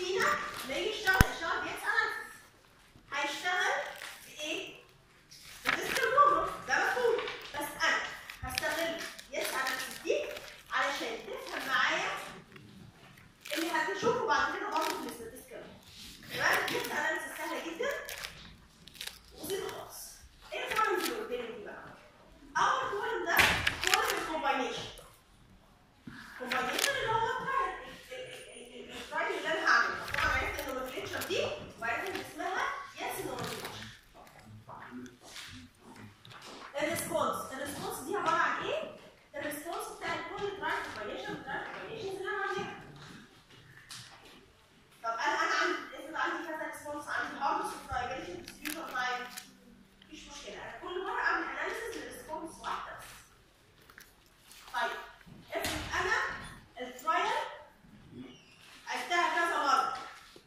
فينا لما يجي يشتغل يشتغل بيس اناليسيس هيشتغل بايه؟ بالديسكر بروجرام ده مفهوم بس انا هستغل يس اناليسيس دي علشان تفهم معايا اللي هتشوفه بعد كده برضه في الاستاتستيكال تمام؟ يس اناليسيس سهله جدا وبسيطه خالص ايه الكولمز اللي قدامي دي بقى؟ اول كولم ده كولم الكومباينيشن كومباينيشن اللي هو الترايل الترايل اللي انا هعمله طبعا عرفت النومنكلتشر دي وعرفت ان اسمها يس نومنكلتشر الريسبونس الريسبونس دي عباره عن ايه؟ الريسبونس بتاع كل ترايل كومباينيشن بتاع الكومباينيشنز اللي انا عاملاها طب انا انا عندي افرض عندي كذا ريسبونس عندي هاردنس وفرايبيلتي ديستريبيوشن تايم مفيش مشكله انا كل مره اعمل اناليسيس للريسبونس واحده بس طيب افرض انا الترايل عشتها كذا مره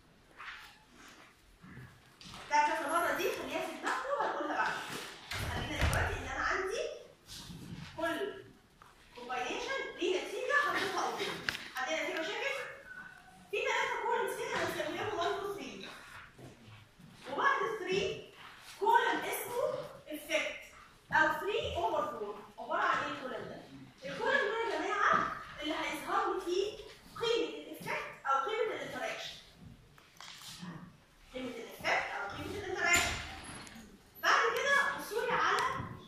عشتها كذا مره دي خليها في دماغكم وهنقولها بعد خلينا دلوقتي ان انا عندي كل كومباينيشن ليه نتيجه حطيتها قدامي عندنا نتيجه مشاكل في ثلاثه كولمز كده هنستخدمهم 1 2 3 وبعد 3 كولم اسمه افكت او 3 اوفر 4 عباره عن ايه الكولم ده؟ الكولم ده يا جماعه اللي هيظهر لي فيه قيمه الافكت او قيمه الانتراكشن قيمه الافكت او قيمه الانتراكشن بعد كده بصوا على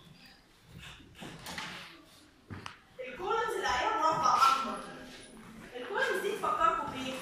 الكولمز اللي عليها مربع احمر الكولمز دي تفكركم بايه؟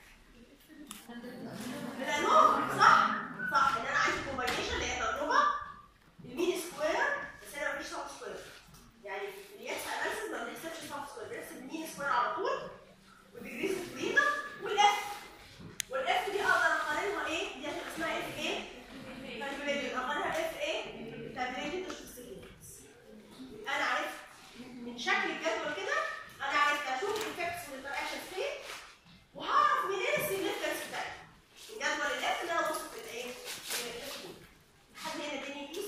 بالانوفا صح؟ صح ان انا عندي كومباينيشن اللي هي تجربه المين سكوير بس هنا مفيش سب سكوير يعني الياس اناليسيس ما بنحسبش سب سكوير بنحسب المين سكوير على طول والديجريز فريدم والاف والاف دي اقدر اقارنها ايه؟ دي هتبقى اسمها اف ايه؟ كالكوليتد اقارنها باف ايه؟ كالكوليتد سوفيستيكيتد انا عرفت من شكل الجدول كده انا عرفت اشوف الافكتس والانتراكشن فين وهعرف منين السيجنفكنس بتاعتي الجدول الاف اللي انا ببص في الايه؟ في الإف دي. لحد هنا الدنيا بيس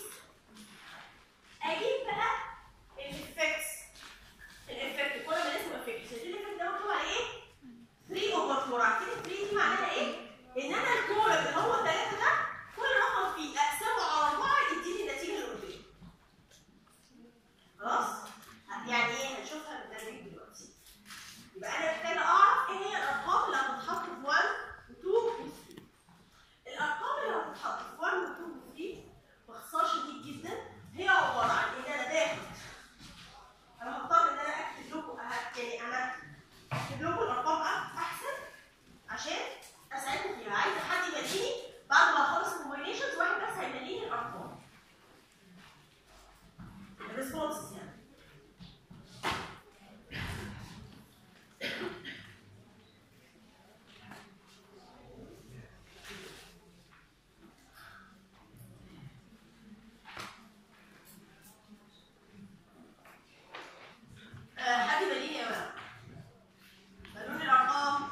اجيب بقى الافكتس الافكت كل ما اسمه افكت شايفين الافكت ده مكتوب عليه ايه؟ 3 اوفر 4 عارفين 3 دي معناها ايه؟ ان انا الكولم اللي هو الثلاثه ده كل رقم فيه اقسمه على 4 يديني النتيجه اللي قدامي خلاص؟ يعني ايه هنشوفها بالتدريج دلوقتي يبقى انا محتاجه اعرف ايه هي الارقام اللي هتتحط في 1 و2 و3 الارقام اللي هتتحط في 1 و2 و3 باختصار شديد جدا هي عباره عن ان انا باخد انا هضطر ان انا اكتب لكم أه- يعني انا اكتب لكم الارقام أح- احسن عشان اساعدكم فيها عايزه حد يمليني بعد ما اخلص الكومبينيشنز واحد بس هيمليني الارقام الريسبونسز يعني آه، حد يمليني يا جماعه ملوني الارقام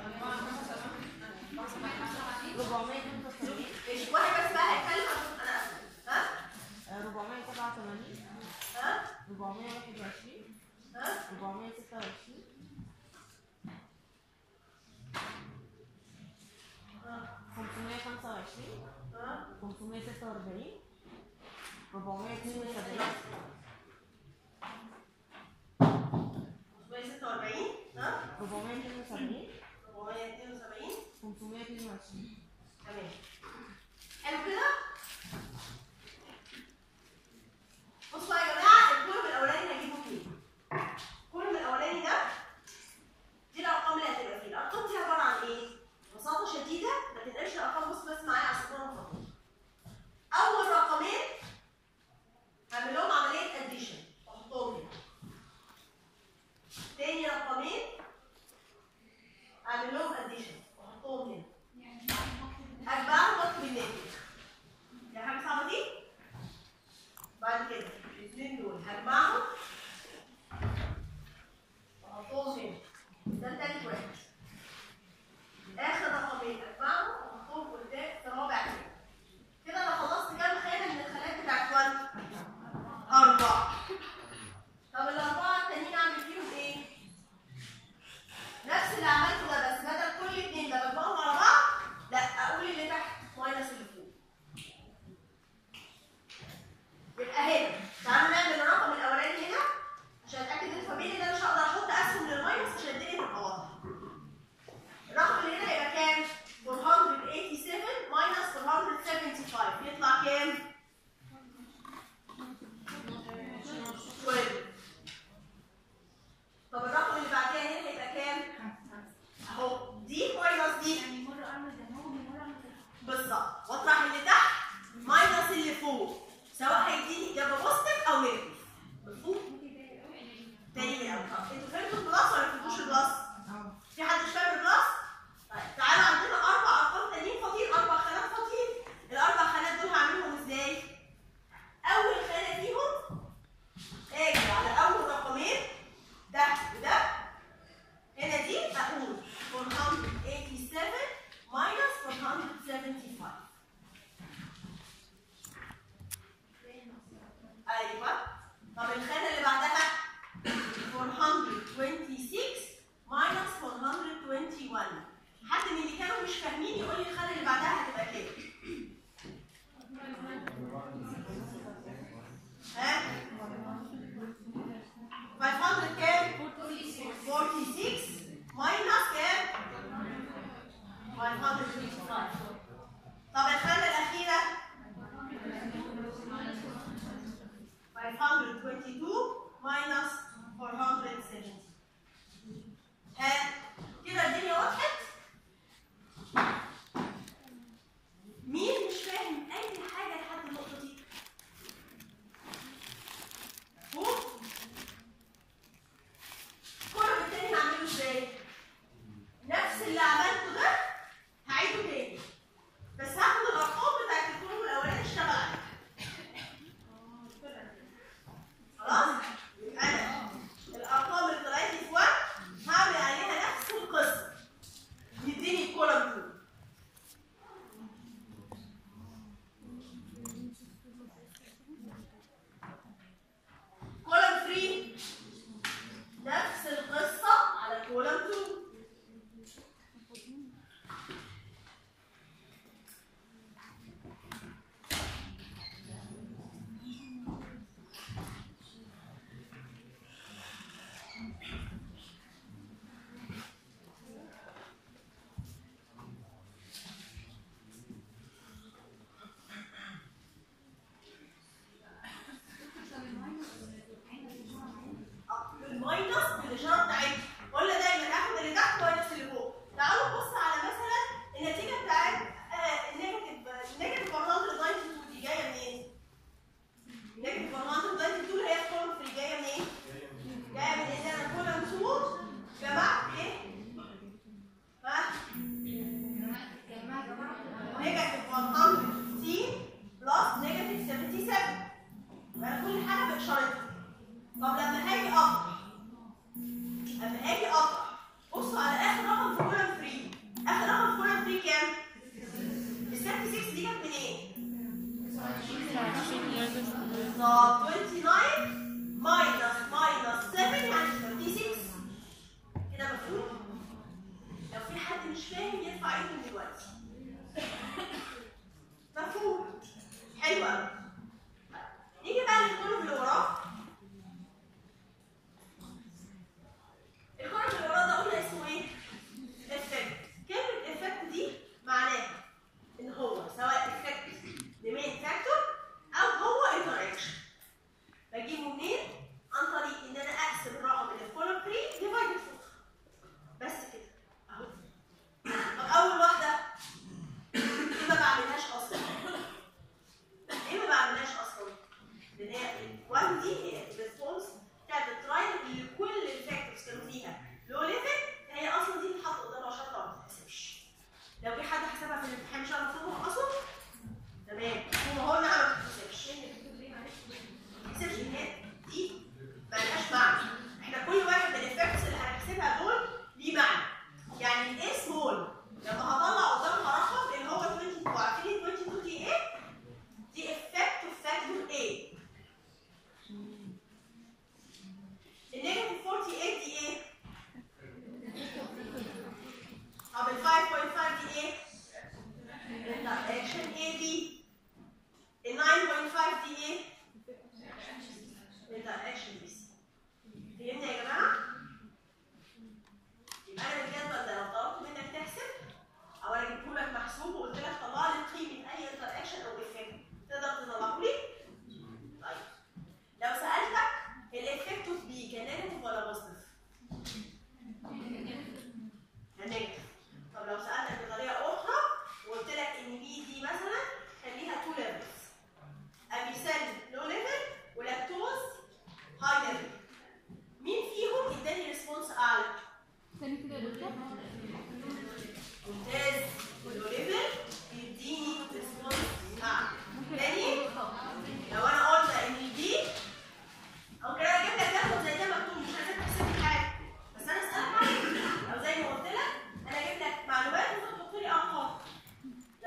485 ماشي واحد بس بقى هيتكلم عشان انا اسال ها 487 ها 421 ها 426 525 ها 546 472 546 ها 472 472 522 تمام حلو كده بصوا بقى يا جماعه الكولوم الاولاني هجيبه فين الكولوم الاولاني ده دي الارقام اللي هتبقى فيه الارقام دي عباره عن ايه ببساطه شديده ما تنقلش الارقام بص بس معايا على السطور الخطوط اول رقمين هعمل لهم عمليه اديشن واحطهم هنا تاني رقمين اعمل لهم اديشن واحطهم هنا بالظبط واطرح اللي تحت ماينس اللي فوق سواء هيديني اجابه بوزيتيف او نيجاتيف مفهوم؟ تاني من الاول طب انتوا فهمتوا البلس ولا ما فهمتوش البلس؟ اه في حد مش فاهم البلس؟ طيب تعالوا عندنا اربع ارقام تانيين فاضيين اربع خانات فاضيين الاربع خانات دول هعملهم ازاي؟ اول خانه فيهم اجي على اول رقمين ده وده هنا دي اقول 487 minus 475 ايوه طب الخانه اللي بعدها 426 minus 421 حد من اللي كانوا مش فاهمين يقول لي الخانه اللي بعدها هتبقى كام ها 500 كام 46 minus كام 525 طب الخانه الاخيره 522 minus 470 ها كده الدنيا وضحت مين مش فاهم اي حاجه لحد النقطه دي هو كل التاني هعمله ازاي نفس اللي عملته ده هعيده تاني بس هاخد الارقام بتاعت الكولوم الاولاني اشتغل عليها خلاص يبقى انا الارقام اللي طلعت لي في وقت هعمل عليها نفس القصه يديني الكولوم 2 كولوم 3 نفس القصه على كولوم 2 الماينس بالاشاره بتاعتها قلنا دايما اخد اللي تحت ماينس اللي فوق تعالوا نبص على مثلا النتيجه بتاعت آه، النيجاتيف النيجاتيف 192 دي جايه منين؟ النيجاتيف 192 اللي هي الكولوم 3 جايه منين؟ جايه من ان انا كولوم 2 جمعت ايه؟ ها؟ نيجاتيف 160 بلس نيجاتيف 77 يبقى كل حاجه باشارتها طب لما هاجي اقطع لما هاجي اقطع بصوا على اخر رقم في كولوم 3 اخر رقم في كولوم 3 كام؟ ال 76 دي جت منين؟ طب 29 ماينس ماينس 7 يعني 36 كده مفهوم؟ لو في حد مش فاهم يرفع ايده من دلوقتي مفهوم؟ حلو قوي نيجي بقى للكولوم اللي وراه الكولوم اللي وراه ده قلنا اسمه ايه؟ افكت كلمة افكت دي معناها ان هو سواء افكت لمين فاكتور او هو انتراكشن بجيبه منين؟ عن طريق ان انا اقسم الرقم اللي في كولوم 3 ديفايدد 4 بس كده اهو طب اول واحدة ليه ما بعملهاش اصلا؟ ليه ما بعملهاش اصلا؟ لان هي الوان دي هي الريسبونس بتاعت الترايل اللي كل الفاكتورز كانوا فيها لو ليفل هي اصلا دي بتتحط قدامها شرطه ما بتتحسبش لو في حد حسبها في الامتحان مش هعرف اطلبها اصلا تمام هو هو انها ما بتتحسبش ما بتتحسبش ان هي دي مالهاش معنى احنا كل واحد من الفاكتورز اللي هنحسبها دول ليه معنى يعني الايه سمول لما هطلع قدامها رقم اللي هو 22 عارفين ال 22 دي ايه؟ دي effect of factor A النيجاتيف 48 دي ايه؟ طب ال 5.5 دي ايه؟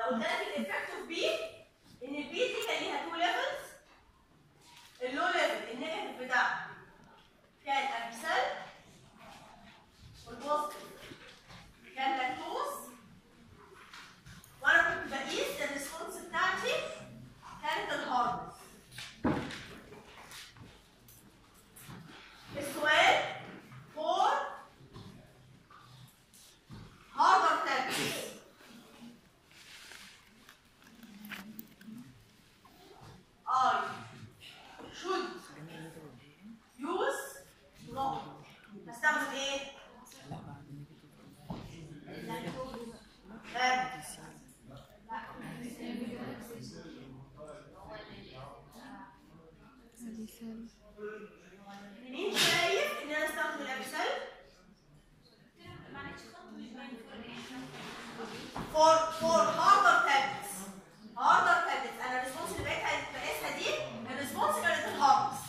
قلت لك الافكت اوف بي ان البي دي كان ليها تو ليفلز اللو ليفل النيجاتيف بتاعها كان ابسل والبوزيتيف كان لاكتوز وانا كنت بقيس الريسبونس بتاعتي كانت الهاردنس السؤال فور هاردر تابلت I should use not هستخدم ايه؟ آه. مين شايف ان انا استخدم الامثال؟ فور فور هاردر تابلتس هاردر تابلتس انا الريسبونس اللي بقيت بقيسها دي الريسبونس كانت الهاردنس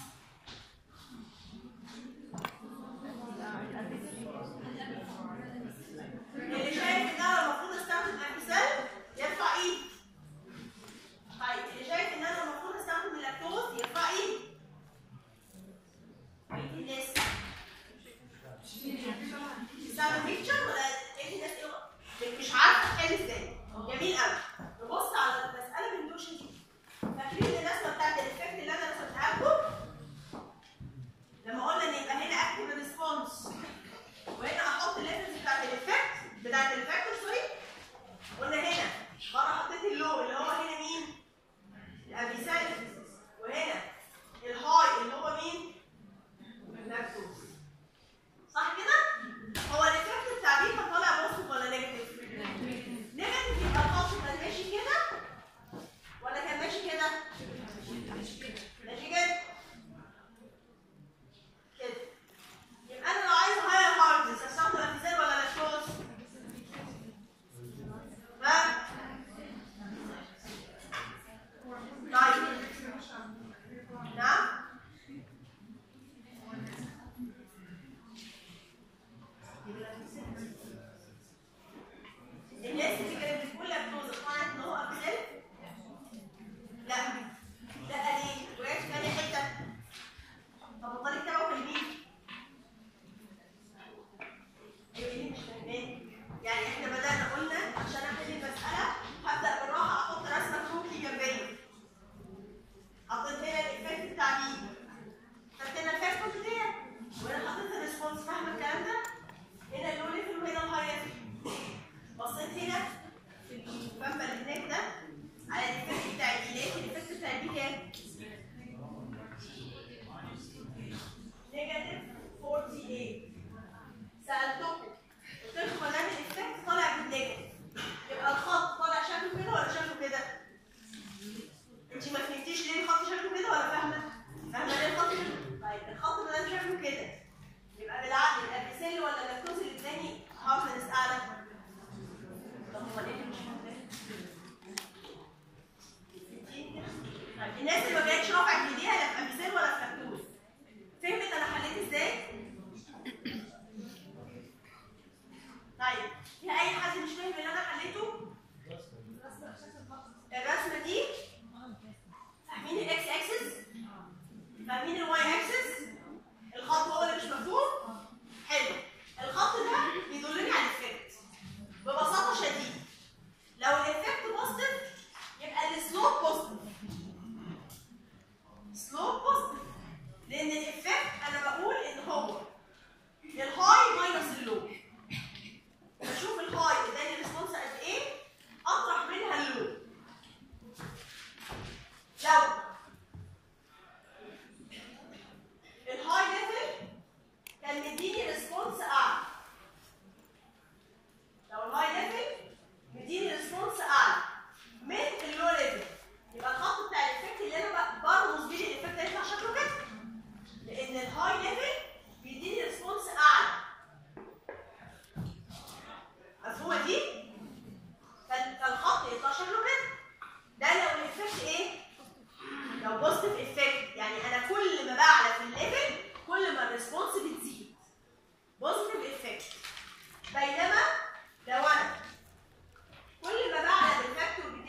اللي شايف ان انا المفروض استخدم امثال يرفع ايد طيب اللي شايف ان انا المفروض استخدم اللاكتوز يرفع ايد الناس تستخدم بيكتشر ولا ايه الناس ايه مش عارفه تحل ازاي جميل قوي نبص على المساله من دوشن دي فاكرين الرسمه بتاعت الافكت اللي انا رسمتها لكم لما قلنا ان يبقى هنا اكتب الريسبونس وهنا احط الليفلز بتاعت الافكت بتاعت الافكتور سوري قلنا هنا مره حطيت اللو اللي هو هنا مين؟ الابيسال وهنا الهاي اللي هو مين؟ اللاكتوز صح كده؟ هو الافكت بتاع دي كان طالع بوزيتيف ولا نيجاتيف؟ نيجاتيف يبقى الخط كان ماشي كده ولا كان ماشي كده؟ ماشي كده كده يبقى انا لو عايز هاير هاردنس استخدم ابيزال ولا لاكتوز؟ ها؟ طيب نعم الناس اللي كانت بتقول لاكتوز اقتنعت ان هو ابيزال؟ لا لا ليه؟ وقعت في تاني حته طب الطريق تبعه كان مين؟ ايه مش فاهمين يعني احنا بدأنا قلنا عشان احل المسألة هبدأ بالراحة احط رسمة كروكي جنبية حطيت هنا الافكت بتاع بي خدت هنا الفاكتور بتاعي وهنا حطيت الريسبونس فاهمة الكلام ده؟ هنا اللو ليفل وهنا الهاي ليفل بصيت هنا في الفامبا اللي هناك ده على الافكت بتاع بي لقيت الافكت بتاع بي كام؟ نيجاتيف 48 سألتكم قلت لكم ما دام الافكت طالع بالنيجاتيف يبقى الخط طالع شكله كده ولا شكله كده؟ انت ما فهمتيش ليه الخط شكله كده ولا فاهمه؟ فاهمه ليه الخط شكله؟ طيب الخط ما دام شكله كده يبقى بالعقل الابيسيل ولا اللاكتوز اللي اداني هارفنس اعلى؟ طب هو ليه مش فاهمه؟ طيب الناس اللي ما كانتش رافعه ايديها لا في ابيسيل ولا في لاكتوز فهمت انا حليت ازاي؟ طيب في اي حد مش فاهم اللي انا حليته؟ الرسمه دي فاهمين الاكس اكسس؟ فاهمين الواي اكسس؟ الخط هو اللي مش مفهوم؟ حلو الخط ده بيدلني على الافكت ببساطه شديده لو الافكت بوزيتيف يبقى السلوب بوزيتيف سلوب بوزيتيف لان الافكت انا بقول ان هو الهاي ماينس اللو بشوف الهاي اداني ريسبونس قد ايه اطرح منها اللو لو الهاي ليفل كان مديني ريسبونس اعلى لو الهاي ليفل مديني ريسبونس اعلى من اللو ليفل يبقى الخط بتاع الافكت اللي انا ب- برمز بيه الافكت هيطلع شكله كده لان الهاي ليفل بيديني ريسبونس اعلى مفهومه دي فال- فالخط يطلع شكله كده ده لو الافكت ايه لو بوزيتيف افكت يعني انا كل ما بعلى في الليفل كل ما الريسبونس بتزيد بوزيتيف افكت بينما لو انا كل ما بعلى بالفاكتور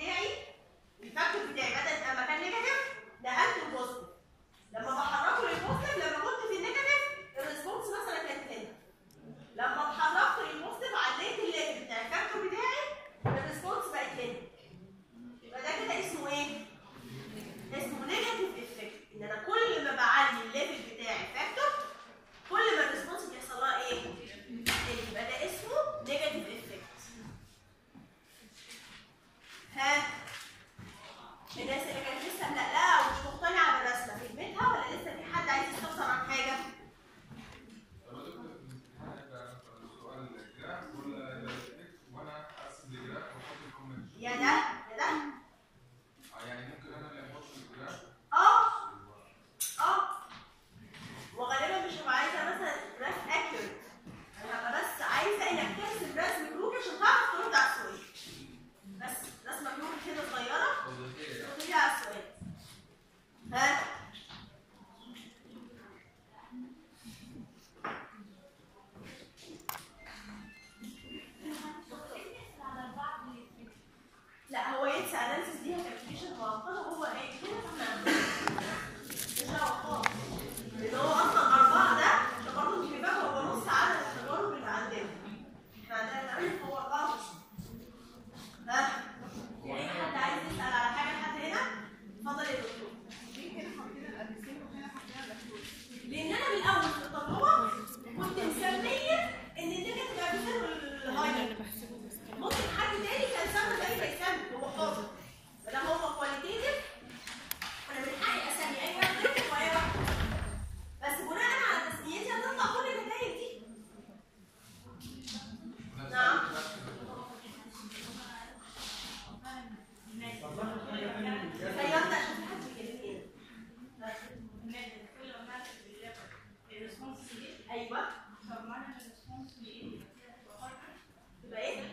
يا ده يا ده اه يعني ممكن انا اللي احط الجراف اه اه وغالبا مش هبقى عايزه مثلا جراف اكيوريت انا هبقى بس عايزه انك ترسم رسم كروكي عشان تعرف ترد على السؤال بس رسمه كروكي كده صغيره وظيفيه يعني ترد على السؤال ها لا هو ينسى اناليسيس دي كالكوليشن معقده هو ايه كده احنا مش دعوه خالص لان هو اصلا اربعه ده ده برضه مش بيبقى هو نص عدد التجارب اللي عندنا احنا عندنا تمام هو اربعه بس ها يعني حد عايز يسال على حاجه لحد هنا اتفضل يا دكتور لان انا من الاول في التجربه كنت مسميه ان النيجاتيف ابيسال والهايلايت ممكن حد تاني كان سمى زي ما يسمي هو حاضر ما دام هو كواليتيتيف انا من حقي اسمي اي واحد نيجاتيف واي واحد بس بناء على تسميتي هتطلع كل النتائج دي نعم تخيلت عشان في حد بيكلمني ايوه يبقى ايه؟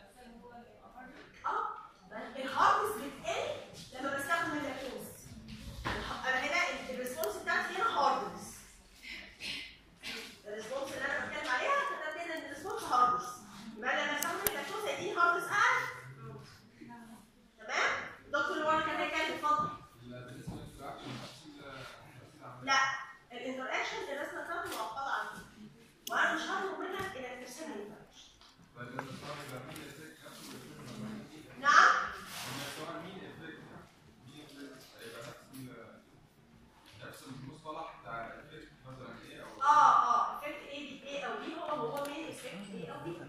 اه الهاردنس بتقل لما بستخدم اللاكتوز الح- انا هنا الريسبونس بتاعتي هنا هاردنس الريسبونس اللي انا بتكلم عليها كتبت هنا ان الريسبونس هاردنس يبقى لما استخدم اللاكتوز هيديني هاردنس اعلى تمام؟ دكتور اللي ورا كان هيتكلم اتفضل بالنسبه للانتراكشن نفس ال- نفس العمليه لا الانتراكشن الرسمه بتاعته معقده عندي وانا مش هطلب منك انك ترسم لي interaction. بعدين الصور يبقى مين الافكت نفسه الافكت لما يجي نعم لما الصور مين الافكت مين الافكت هيبقى نفس ال- نفس المصطلح بتاع الافكت مثلا ايه او اه اه افكت ايه دي ايه او دي هو هو مين افكت ايه او دي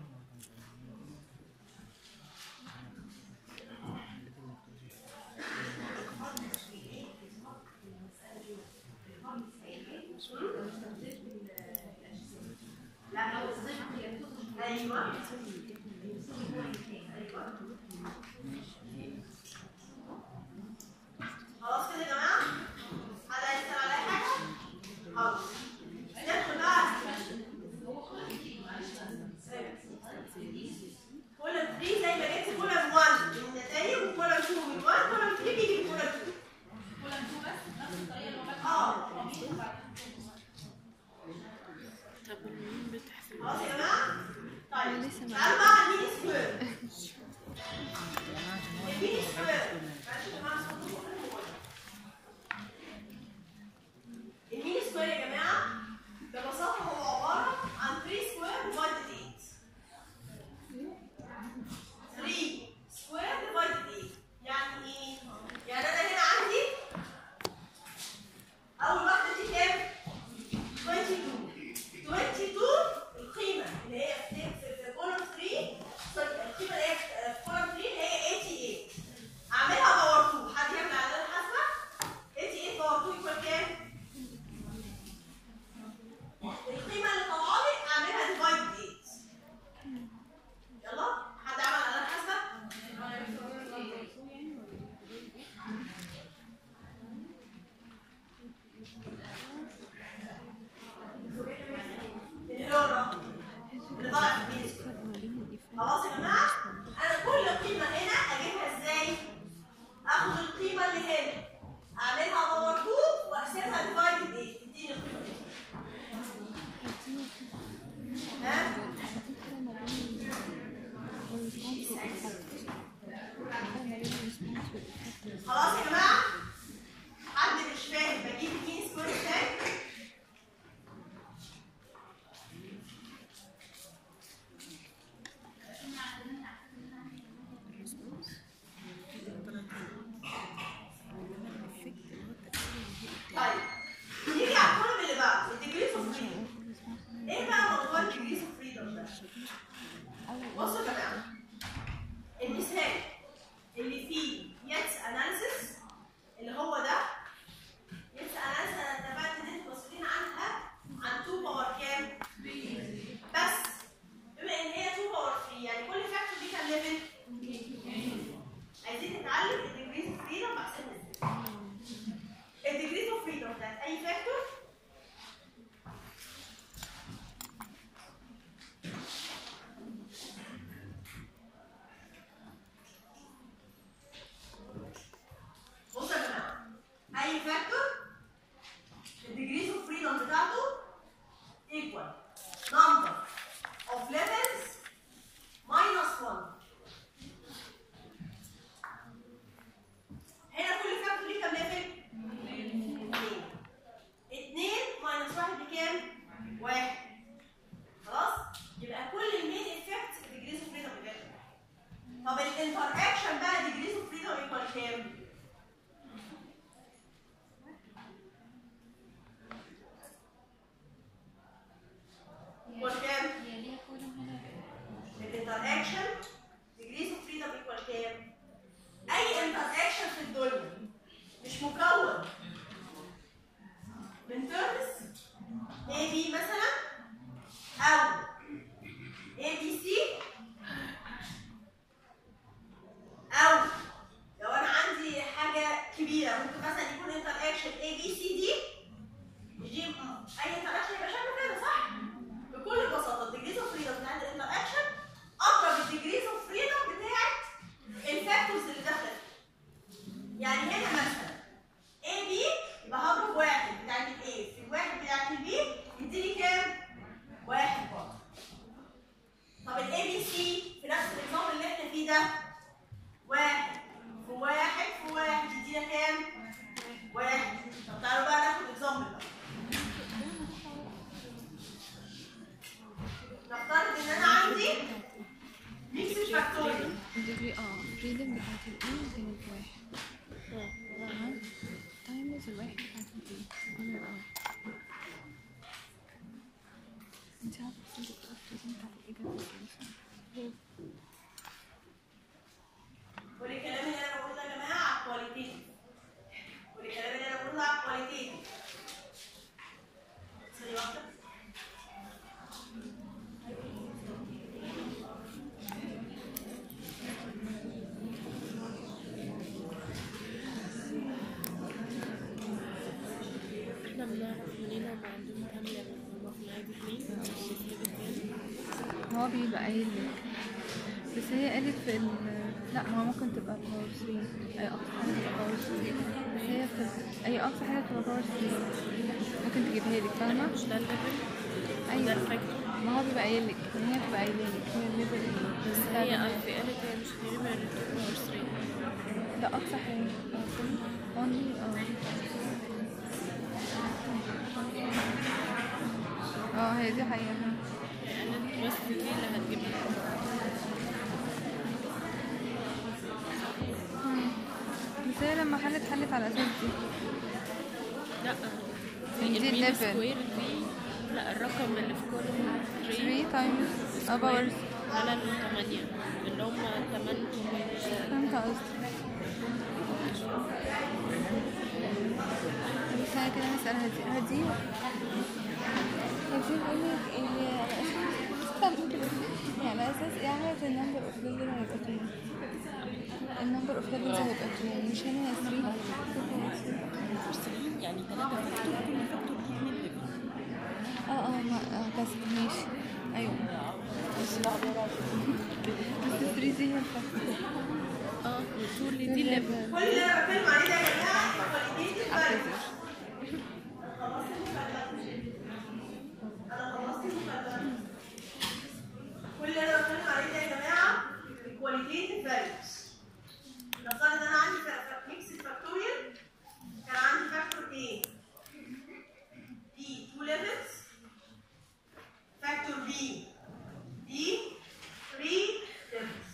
لا هو ايوه ايوه خلاص كده يا جماعه حد عايز يسال على اي حاجه حاضر ندخل بقى على كولم 3 زي ما جبت كولم 1 من النتائج وكولم 2 من 1 كولم 3 بيجي من كولم 2 اه خلاص يا جماعه طيب تعالوا بقى على الميني سكوير الميني سكوير معلش يا جماعه صوتكم كله واضح. الميني سكوير يا جماعه ببساطه هو عباره عن 3 سكوير ديفايدد 8 3 سكوير ديفايدد 8 يعني ايه؟ يعني انا هنا عندي اول واحده دي كام؟ 22 22 القيمه اللي هي في في كولوم 3 سوري القيمه اللي هي في كولوم 3 اللي هي 88 اعملها باور 2 حد يعمل على الحاسبه 88 باور 2 يكون كام؟ القيمه اللي طالعه لي اعملها ديفايد 8 يلا حد عمل على الحاسبه؟ اللي هو الرقم اللي طالع في الفيديو خلاص يا جماعه انا كل قيمه هنا اجيبها ازاي اخد القيمه اللي هنا اعملها باور 2 واقسمها ديفايد 8 تديني القيمه دي ها خلاص يا جماعه حد مش فاهم بجيب المين سكوير ازاي طيب نيجي على الكولوم اللي بعده الديجريز اوف فريدم ايه بقى موضوع الديجريز اوف فريدم ده؟ بصوا يا جماعه المثال اللي فيه يتس اناليسيس الانتر اكشن بقى ديجريز اوف فريدم ايكوال كام؟ ايكوال كام؟ هي ليها كولوم هنا الانتر اكشن ديجريز اوف فريدم ايكوال كام؟ اي انتر اكشن في الدنيا مش مكون من تيرمز A B مثلا او A B C او لو انا عندي حاجه كبيره ممكن مثلا يكون انتر اكشن A B C D يجي اي انتر اكشن يبقى شكله كده صح؟ بكل بساطه الديجريز اوف فريدم بتاعت الانتر اكشن اقرب الديجريز اوف فريدم بتاعت الفاكتورز اللي داخله فيه. يعني هنا مثلا A B يبقى هضرب واحد بتاعت ال A في الواحد بتاعت ال B يديني كام؟ واحد برضه. طب ال A B C في نفس النظام اللي احنا فيه ده واحد في واحد في واحد يدينا كام؟ واحد. طب تعالوا بقى ناخد اكزامبل بقى. نفترض ان انا عندي ميكس فاكتوريال الديجري اه فريدم بتاعت الاي كانت واحد تمام تايمز الواحد بتاعت الاي انا اه انت عارفه بس انت بتقولي فريدم بتاعت الاي كانت واحد. كل الكلام اللي انا بقوله ده يا جماعه على الكواليتيف كل الكلام اللي انا بقوله ده على الكواليتيف ثانيه واحده احنا بنعرف منين هم عندهم كام ليفل هم في العادي اتنين مش ليفل كام هو بيبقى قايل لك بس هي قالت في ال لا ما هو ممكن تبقى باور 3 اي اقصى حاجه تبقى باور 3 بس هي بتبقى اي اقصى حاجه تبقى باور 3 ممكن تجيبها لك فاهمه مش ده الليفل ده ايوه الفاكتور ما هو بيبقى قايل لك ان هي بتبقى قايله لك هي الليفل بس هي في قالت هي مش تقريبا الدكتور باور 3 لا اقصى حاجه اونلي اه اه هي دي حقيقه يعني بس دي اللي هتجيبها بس هي لما حلت حلت على اساس دي لا دي في المين الليفل. سكوير دي لا الرقم اللي في كولوم 3 3 تايمز باورز على ال 8 اللي هم 8 فهمت قصدي بس انا كده هسأل هدي هدي هدي بقول لك اللي على اساس استنى كده. يعني على اساس ايه عملت النمبر اوف ليفل هيبقى 2 النمبر اوف ليفلز هيبقى 2 مش هنا 3 يعني 3 فاكتور كل فاكتور فيه 2 ليفل اه اه ما اه بس ماشي ايوه بس 3 دي هي الفاكتور اه والطول دي ليفل كل اللي انا بتكلم عليه ده يا جماعه كواليتيف فاليو خلصت المكالمات انا خلصت المكالمات كل اللي انا بتكلم عليه ده يا جماعه الكواليتيف فاليوز نفترض ان انا عندي ميكس فاكتوريال كان عندي فاكتور A دي 2 ليفلز فاكتور B دي 3 ليفلز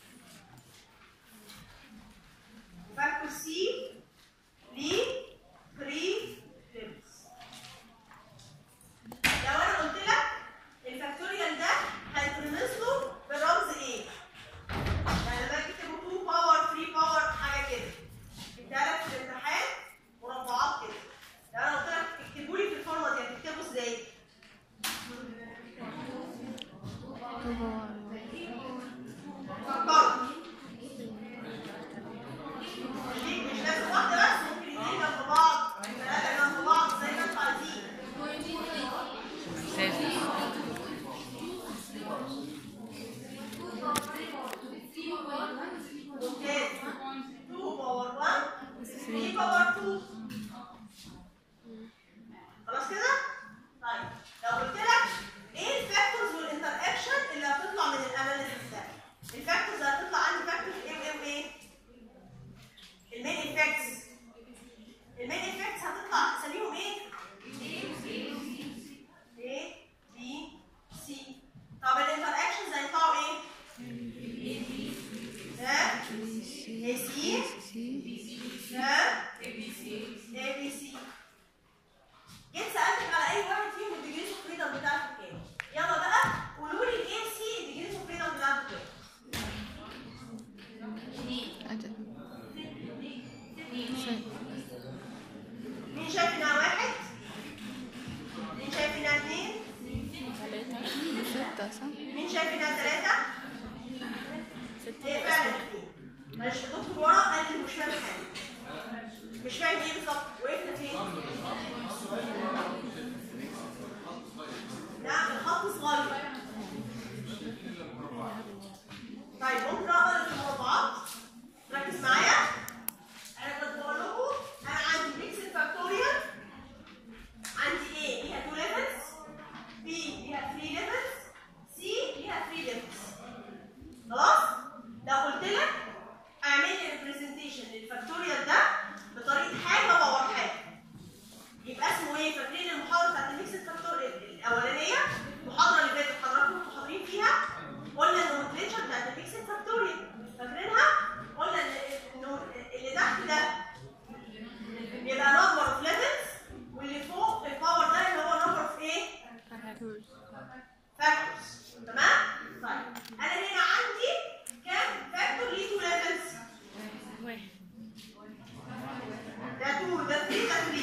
فاكتور سي ليه سي سي سي ها اي بي سي جيت سالتك على اي واحد فيهم الديجريز اوف فريدم بتاعته كام يلا بقى قولوا لي الاي سي الديجريز اوف فريدم بتاعته كام أجل مين شايف انها واحد مين شايف انها اثنين ثلاثة ستة صح؟ مين شايف انها ثلاثه ستة هي فعلا اثنين معلش الدكتور ورا قال لي مش فاهم حاجه مش فاهم ايه بالظبط وقفنا فين لا الخط صغير طيب ممكن اقرا المربعات ركز معايا انا كنت بقول لكم انا عندي ميكس فاكتوريال عندي A ليها 2 ليفلز B ليها 3 ليفلز C ليها 3 ليفلز خلاص لو قلت لك اعمل لي ريبريزنتيشن للفاكتوريال ده بطريقه حاجه باور حاجه يبقى اسمه ايه فاكرين المحاضره بتاعت الميكس فاكتوريال الاولانيه المحاضره اللي فاتت حضراتكم كنتوا حاضرين فيها قلنا النومنكلتشر بتاعت الميكس فاكتوريال فاكرينها قلنا إن- انه اللي تحت ده بيبقى نمبر اوف ليفلز واللي فوق الباور ده اللي هو نمبر اوف ايه فاكتورز تمام طيب انا هنا عندي كام فاكتور ليه تو ليفلز واحد ده 2 ده 3 ده 3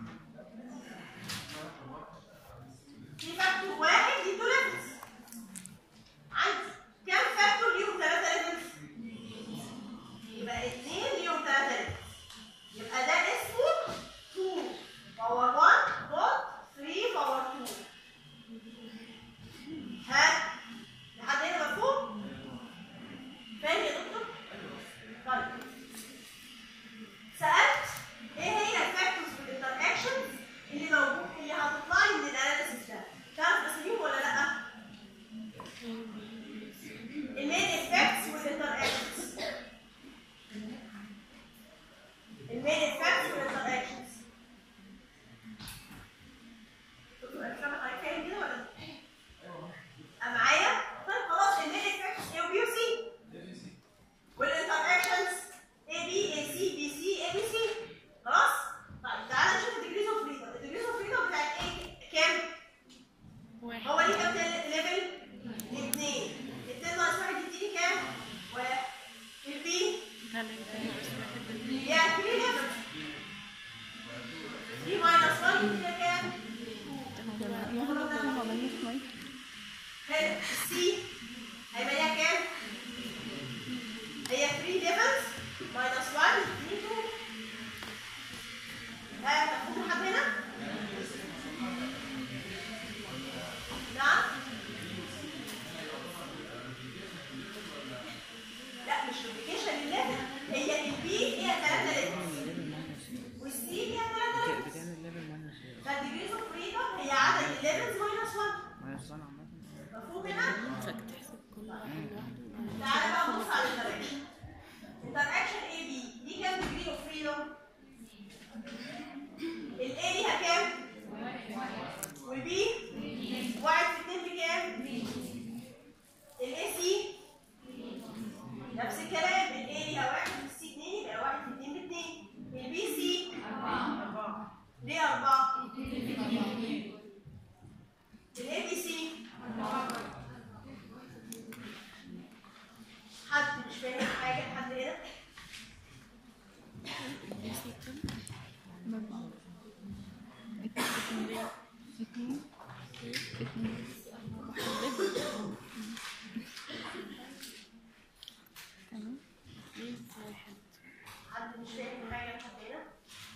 في فاكتور واحد ليه 2 ليفلز عندي كام فاكتور ليهم 3 ليفلز يبقى 2 ليهم 3 ليفلز يبقى ده اسمه 2 باور 1 دوت 3 باور 2 ها لحد هنا مفهوم؟ فاهم يا دكتور؟ طيب سألت ايه هي الفاكتورز في الانتراكشنز اللي موجود اللي هتطلع لي من الاناليسيس ده تعرف اساميهم ولا لا؟ المين افكتس والانتراكشنز المين افكتس والانتراكشنز دكتور اكرم حضرتك فاهم كده ولا لا؟ أه معايا؟ طيب خلاص المين افكتس ايه وبي وسي والانتراكشنز A B A C B C A B C خلاص؟ طيب تعالى نشوف الديجريز اوف فريدم، الديجريز اوف فريدم بتاعت ايه كام؟ واحد هو ليه كام ليفل؟ اثنين، اثنين ناقص واحد يديني كام؟ واحد البي ثلاثة ليها 3 ليفل 3 ماينس 1 يدينا كام؟ ما عملناش مايك حلو السي هيبقى ليها كام؟ هي 3 ليفلز ماينس 1 يديني 2 ها مفهوم لحد هنا؟ نعم؟ لا مش ريبليكيشن للليفل هي البي هي 3 ليفلز والسي هي 3 ليفلز فالديجريز اوف فريدم هي عدد الليفلز ماينس 1 مفهوم هنا؟ فك تحسب كل واحد لوحده تعالى بقى نبص على الانتراكشن interaction A B دي كام degree of freedom؟ ال A ليها كام؟ وال B واحد في اتنين بكام؟ ال A C نفس الكلام ال A ليها واحد في C اتنين يبقى واحد في اتنين باتنين ال B C ليه أربعة؟ ال A B C حد مش فاهم حاجة لحد هنا؟ نسي كم أربعة اتنين اتنين تمام واحد حد مش فاهم حاجة لحد هنا؟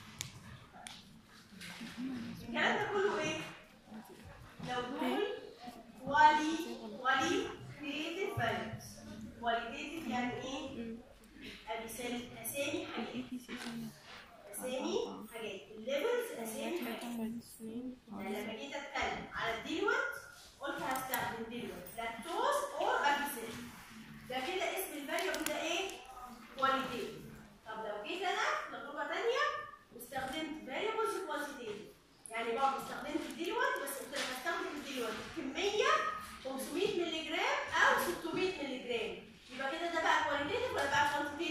الكلام ده كله ايه؟ لو دول ولي ولي creative values qualitative يعني ايه؟ أسامي أسامي حاجات أسامي حاجات الليفلز أسامي حاجات واحد اثنين يعني لما جيت اتكلم على الديلوت قلت هستخدم ديلوت لاكتوز اور ابيسين ده كده اسم الفاريبل ده ايه؟ كواليتيف طب لو جيت انا تجربه ثانيه واستخدمت فاريبلز كوانتيتيف يعني برضه استخدمت الديلوت بس قلت لك هستخدم الديلوت كميه 500 مللي جرام او 600 مللي جرام يبقى كده ده بقى كواليتيف ولا بقى كوانتيتيف؟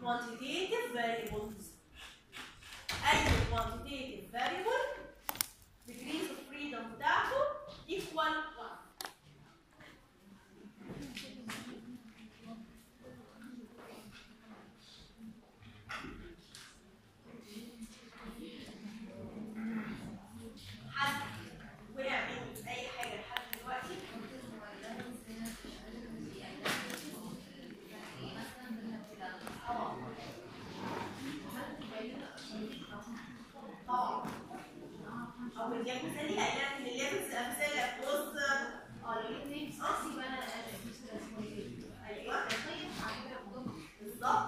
quantitative variables اي quantitative variable degrees of freedom بتاعته equal 1 حد وقع مني في اي حاجه لحد دلوقتي طبعا او بديك مثالي هيلاقي ان الليفلز امثله بص اه الاثنين صاصي وانا ايوه بالظبط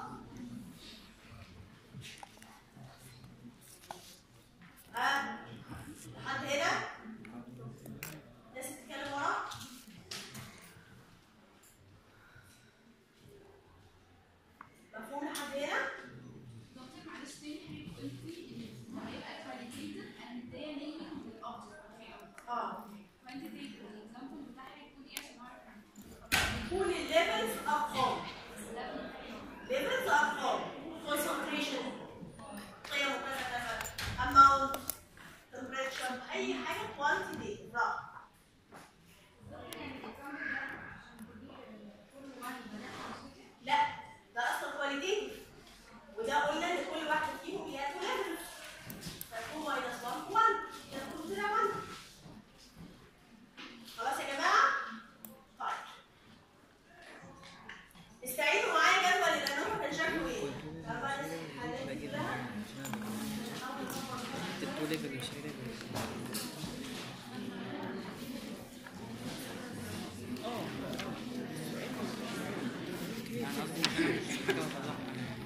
ها لحد هنا ناس تتكلم ورا مفهوم لحد هنا اه كل الليفلز ارقام ليفلز ارقام concentration قيم كذا كذا amount temperature اي حاجه quantity صح لا ده اصلا كواليتيف وده قلنا ان كل واحد فيهم ليها تو ليفلز فيكون ماينس 1 1 يكون طلع 1 خلاص يا جماعه طيب استعينوا معايا جدول الانومه كان شكله ايه؟ أربع ناس الحالات دي كلها تو ليفل مش ليفل يعني قصدي مش حاجة بطلعها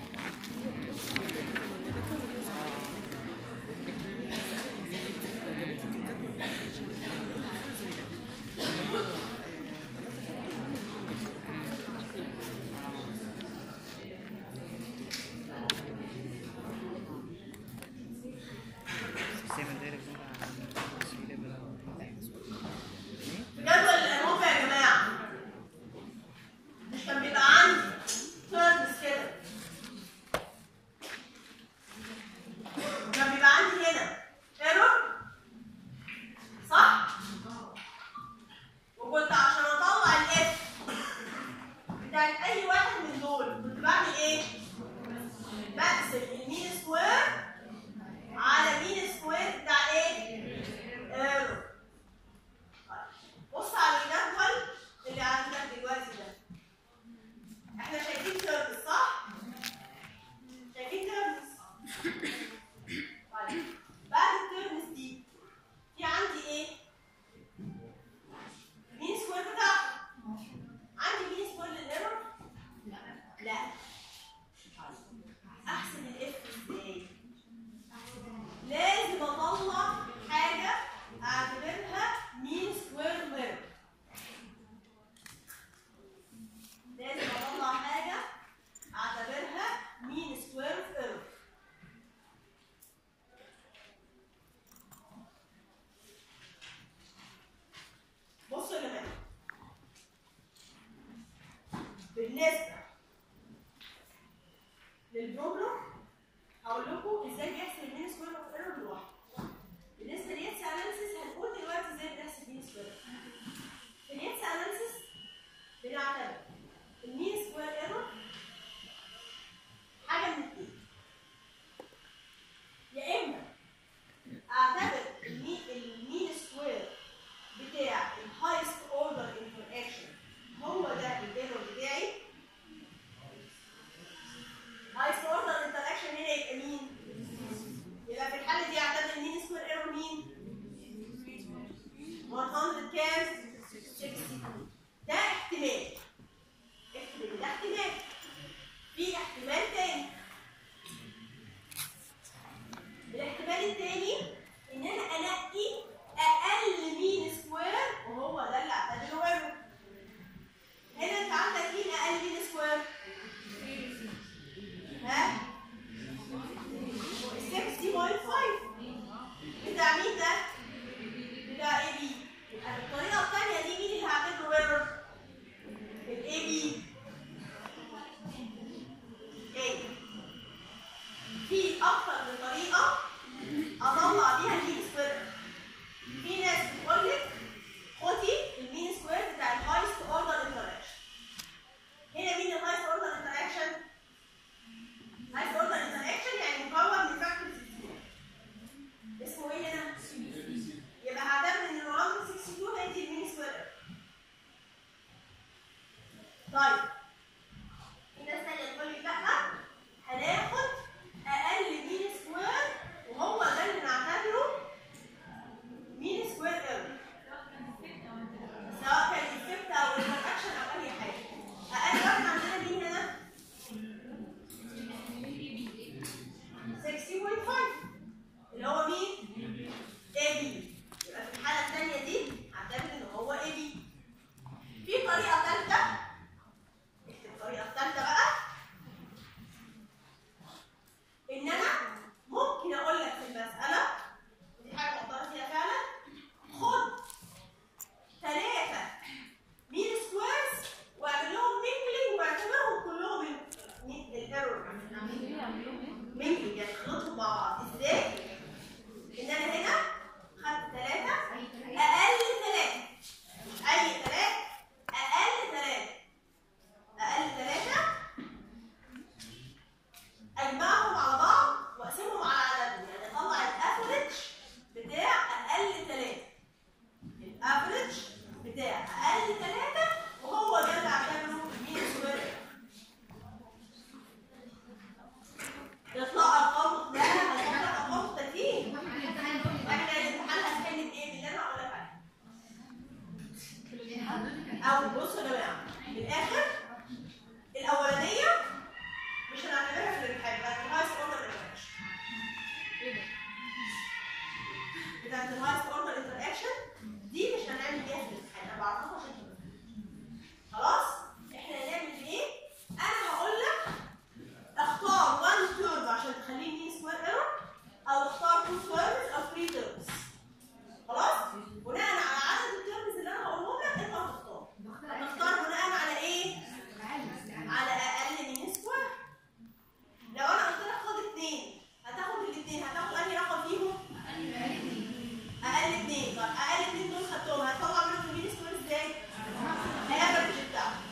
سيفن دايركت جدول الانوفه يا جماعه مش كان بيبقى عندي تيرمز كده كان بيبقى عندي هنا ايرور صح وكنت عشان اطلع الاف بتاعت اي واحد من دول كنت بعمل ايه بقسم المين سكوير على مين سكوير بتاع ايه ايرور بص على الجدول اللي عندك دلوقتي ده احنا شايفين تيرمز صح؟ شايفين تيرمز طيب بعد التيرمز دي في عندي ايه؟ مين سكوير بتاعته عندي مين سكوير للايرور؟ لا احسن الاف ازاي؟ لازم اطلع حاجه اعتبرها مين سكوير ميرور لازم اطلع حاجه اعتبرها مين سكوير ايرور بصوا يا جماعه بالنسبه للبروبلم هقول لكم ازاي بيحصل المين سكوير اوف ايرور لوحده بالنسبه لليتس اناليسيس هنقول دلوقتي ازاي بنحسب مين سكوير في اليتس اناليسيس بنعتبر المين سكوير ايرور حاجه من اتنين يا اما اعتبر المين المين سكوير بتاع الهايست اوردر انتراكشن هو ده الايرور بتاعي هايست اوردر انتراكشن هنا يبقى مين؟ يبقى في الحاله دي اعتبر الايرور مينجلينج يعني خلطهم مع بعض ازاي؟ ان انا هنا خدت ثلاثة اقل ثلاثة مش اي ثلاثة اقل ثلاثة اقل ثلاثة اجمعهم على بعض واقسمهم على عددهم يعني اطلع الافريج بتاع اقل ثلاثة الافريج بتاع اقل ثلاثة وهو ده اللي هعمله مين سكوير يطلع ارقام لا هيطلع ارقام مختلفين احنا الامتحان هتحل بايه باللي انا هقول لك عليه او بصوا يا جماعه من الاخر الاولانيه مش هنعتبرها في الامتحان بتاعت الهايست اوردر انتراكشن بتاعت الهايست اوردر انتراكشن دي مش هنعمل بيها في الامتحان انا بعرفها عشان تبقى خلاص احنا هنعمل ايه انا هقول لك اختار 1 تيرم عشان تخليه مين سكوير ايرور او اختار 2 تيرمز او 3 تيرمز خلاص بناء على عدد التيرمز اللي انا هقولهم لك انت هتختار هتختار بناء على ايه على اقل من سكوير لو انا قلت لك خد اثنين هتاخد الاثنين هتاخد انهي رقم فيهم اقل اثنين طب اقل اثنين دول خدتهم هتطلع منهم المين سكوير ازاي الافرج بتاعهم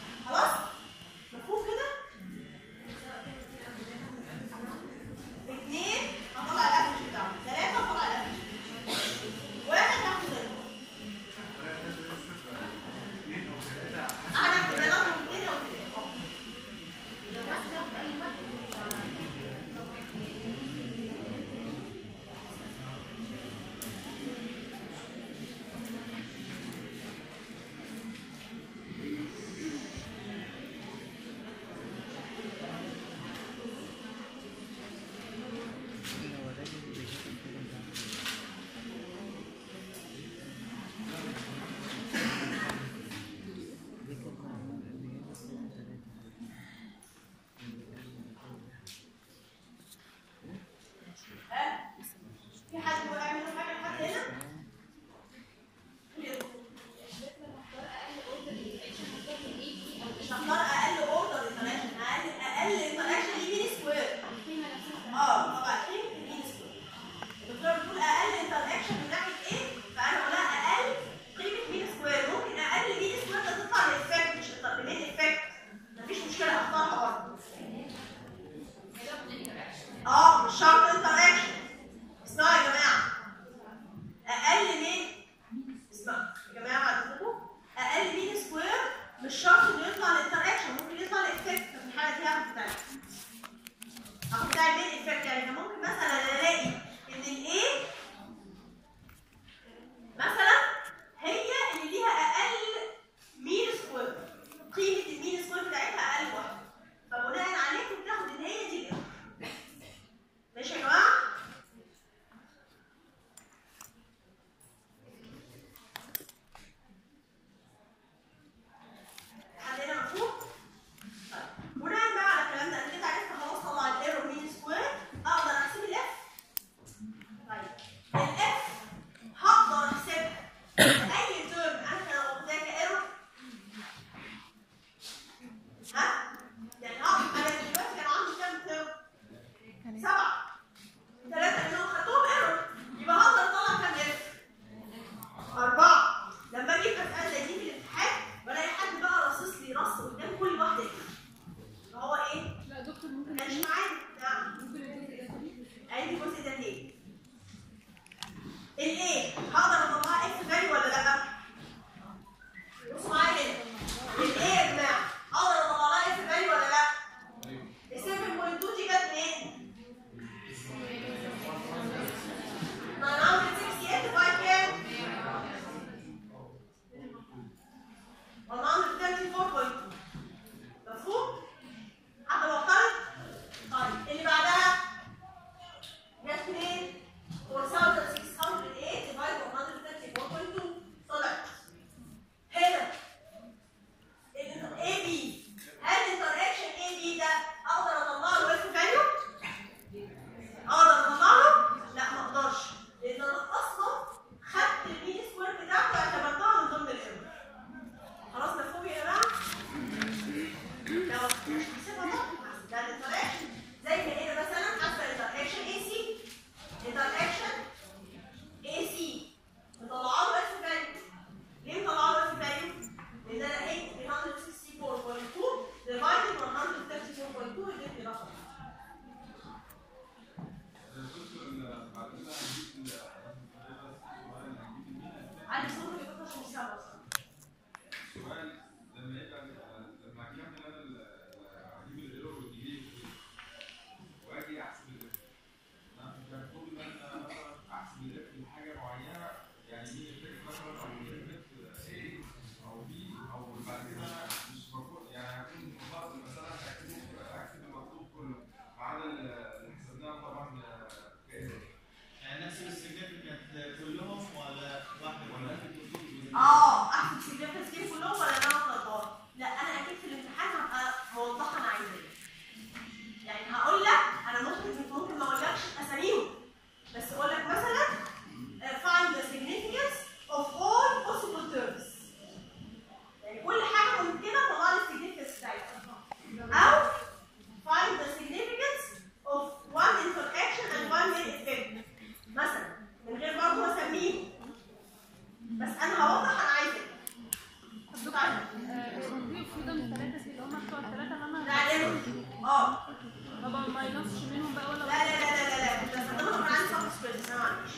استخدمش منهم بقى ولا لا لا لا لا لا لا كنت هستخدمها من عندي سوفت سكويرز انا ما عنديش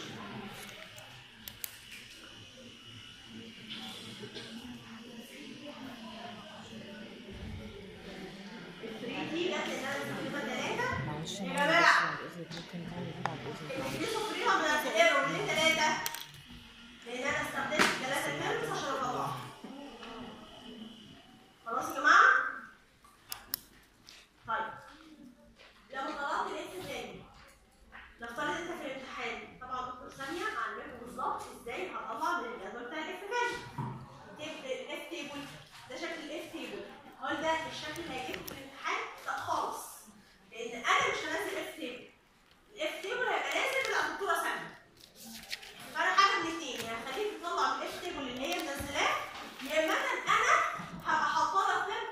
ال 3 دي جت ان انا مستخدمه ثلاثه معلش يا انا جماعه بس بعد اذنك ممكن نعمل بعد اذنك اللي صفريها من الايرور ليه ثلاثه؟ لان انا استخدمت ثلاثه كيرفز عشان اطلعها خلاص يا جماعه؟ طيب لما طلعت الاكس تاني نفترض انت في الامتحان طبعا دكتور ساميه علمكم بالظبط ازاي هطلع من الجدول بتاع الاف تاني الاف تيبل ده شكل الاف تيبل هل ده الشكل اللي هيجيبه في الامتحان؟ لا خالص لان انا مش هنزل اف تيبل الاف تيبل هيبقى نازل بتاع الدكتوره ساميه فانا حاجه من الاثنين يا هخليك تطلع من الاف تيبل اللي هي منزلاه يا اما انا هبقى حاطه لك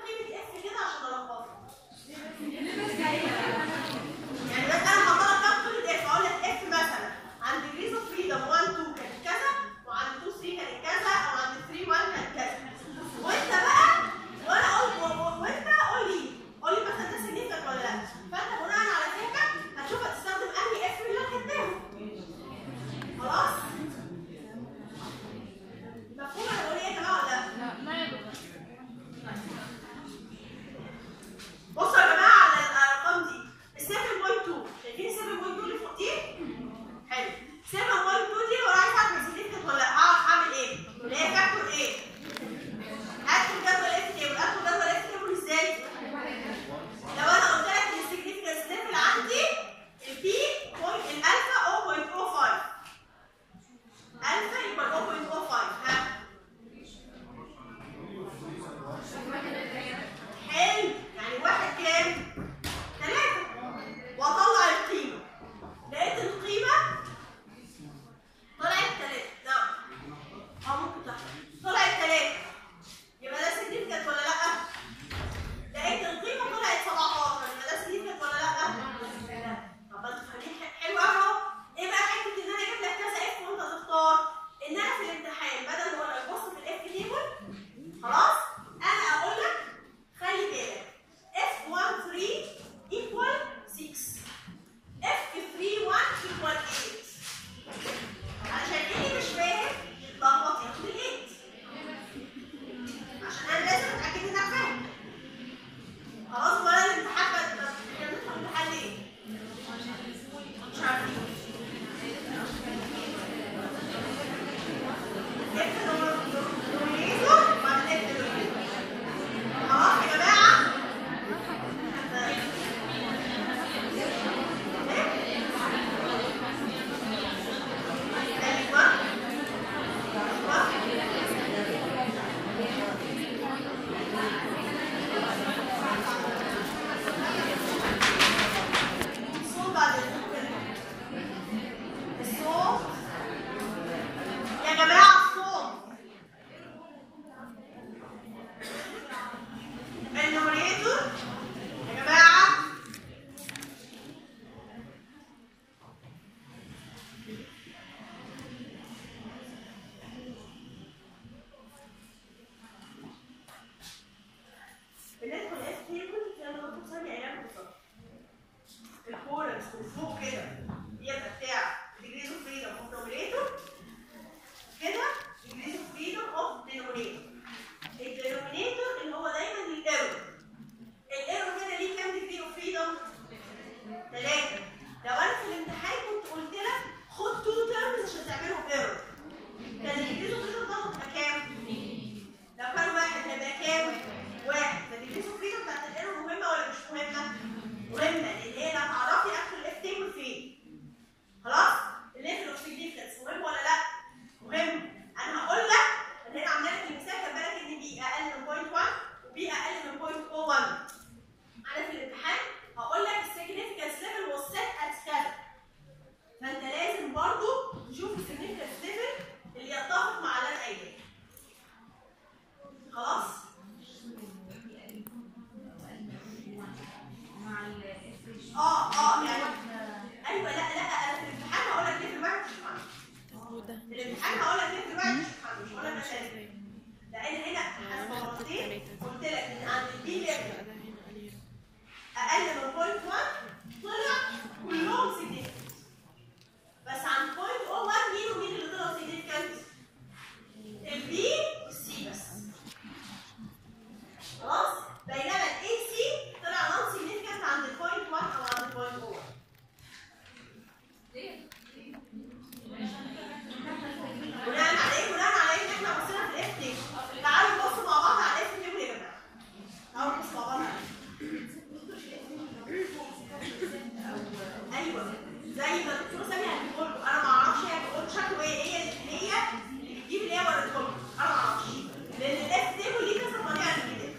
ايوه زي ما الدكتور سامي هتقول انا ما اعرفش هي بتقول شكله ايه هي اللي هي اللي بتجيب اللي هي وريته لكم انا ما اعرفش لان الاف تيبل ليه كذا طريقه للكتاب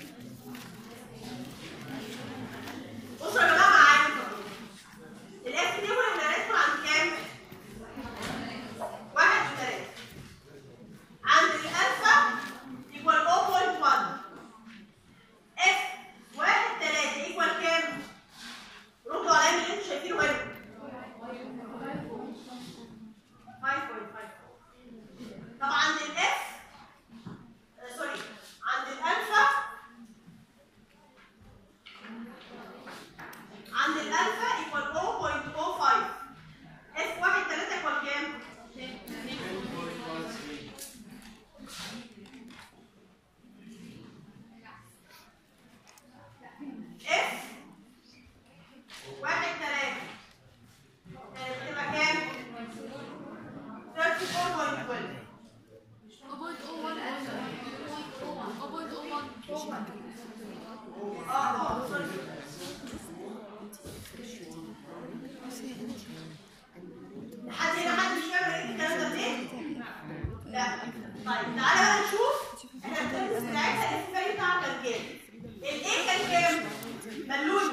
بصوا يا جماعه معايا الاف تيبل احنا هندخل عند كام؟ واحد وثلاثة عند الألفا equal 0.1 اف واحد تلاتة equal كام؟ ردوا عليا من اللي انتوا شايفينه هنا 5.5 طب عند الاف آه، سوري عند الألفا عند الألفا equal 0.05 اف واحد تلاتة equal كام؟ اف واحد تلاتة كانت بتبقى كام؟ 34.12 اه اه سوري لحد هنا حد مش فاهم ايه الكلام ده منين؟ لا طيب تعالى بقى نشوف احنا الكلمه بتاعتها الاف فاليو بتاعها كان كام؟ الايه كان كام؟ ملون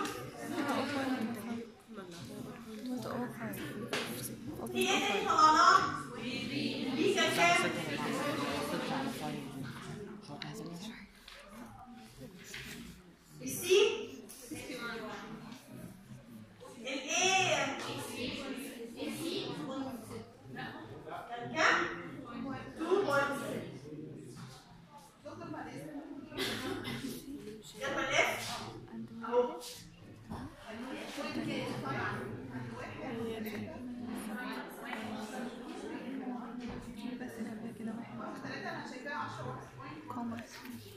في ايه تاني طلعناه؟ بي كان كام؟ السي الايه كان كام؟ 2.6 يلا الاف اهو بس كده كده واحد كومرس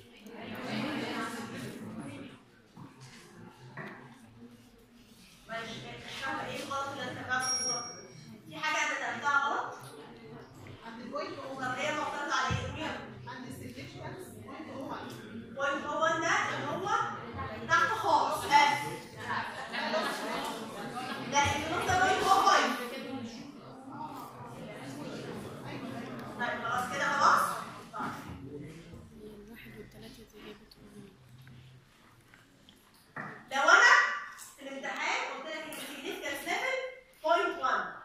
ماشي مش فاهمه ايه الغلط اللي انت بتعمله بالظبط في حاجه انا كتبتها غلط طب هي معترضه على ايه؟ قوليها. بوينت هو ده اللي هو تحت خالص بس لا الجنوب ده بوينت هو بوينت طيب خلاص كده خلاص طيب الواحد والتلاتة دي ايه بتقول لو انا في الامتحان قلت لك ان significance level 0.1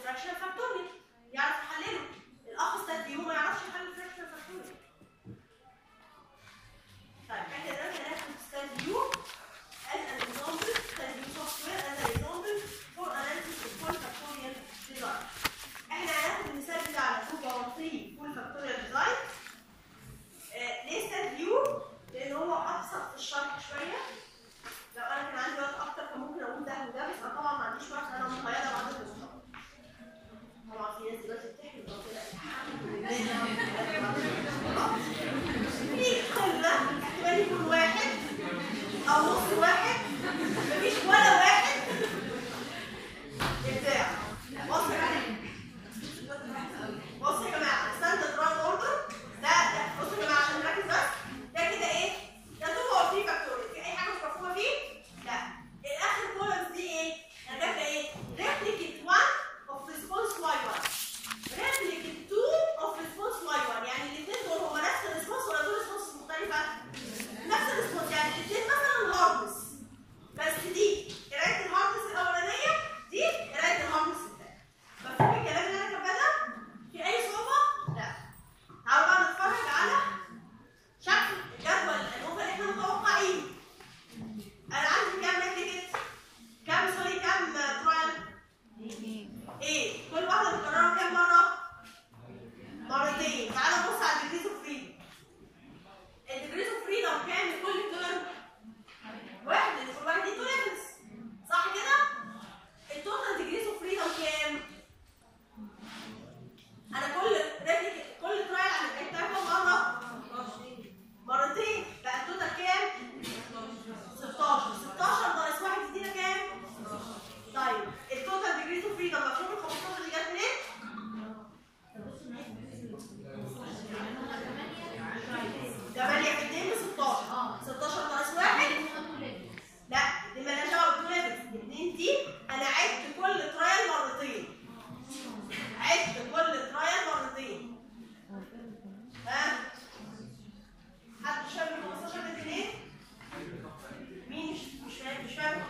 فراكشنال فاكتوريال يعرف يحلله الاخ ستات فيو ما يعرفش يحلل فراكشنال فاكتوريال طيب احنا دلوقتي هناخد ستات فيو as an example ستات فيو software as an example for analysis of full factorial design احنا هناخد المثال بتاعنا 2 باور 3 full factorial design آه، ليه ستات فيو؟ لان هو ابسط في الشرح شويه لو انا كان عندي وقت اكتر كان ممكن اقول ده وده بس انا طبعا ما عنديش وقت انا مقيده بعدد المحاضرات طبعا في ناس دلوقتي بتحكي وتقول لا الحمد لله في قله احتمال يكون واحد او نص واحد مفيش ولا واحد ابداع بص يا جماعه بصوا يا جماعه ستاندرد ران اوردر ده ده بصوا يا جماعه عشان نركز بس ده كده ايه؟ ده 2 باور 3 فاكتوريال في اي حاجه مش مفهومه فيه؟ لا الاخر كولمز دي ايه؟ انا كاتبه ايه؟ ريبليكيت 1 اوف ريسبونس واي 1 ريبليكيت 2 اوف ريسبونس واي 1 يعني الاثنين دول هما نفس الريسبونس ولا دول ريسبونس مختلفه؟ نفس الريسبونس يعني الاثنين مثلا هاردنس بس دي قرايه الهاردنس الاولانيه دي قرايه الهاردنس الثانيه مفهوم الكلام اللي انا كاتباه ده؟ في اي صعوبه؟ لا تعالوا بقى نتفرج على شكل الجدول الانوفا اللي احنا متوقعينه انا عندي كام ريبليكت؟ كام سوري كام ترايل؟ ايه كل واحده بتكررها كام مره؟ مرتين تعالى نبص على الديجريز اوف فريدم الديجريز اوف فريدم كام لكل ترم؟ واحد لان كل واحد ليه تو ليفلز صح كده؟ التوتال ديجريز اوف فريدم كام؟ انا كل ريبليك كل ترايل انا لعبتها كام مره؟ مرتين بقى التوتال كام؟ 16 16 ناقص واحد يدينا كام؟ طيب التوتال ديجريز اوف فريدم مفهوم ال 15 دي جت منين؟ 8 في 2 ب 16 16 ناقص واحد لا دي مالهاش دعوه بالتو ليفلز الاثنين دي انا عدت كل ترايل مرتين عدت كل ترايل مرتين ها حد مش فاهم ال 15 ده ليه؟ مين مش مش فاهم مش فاهم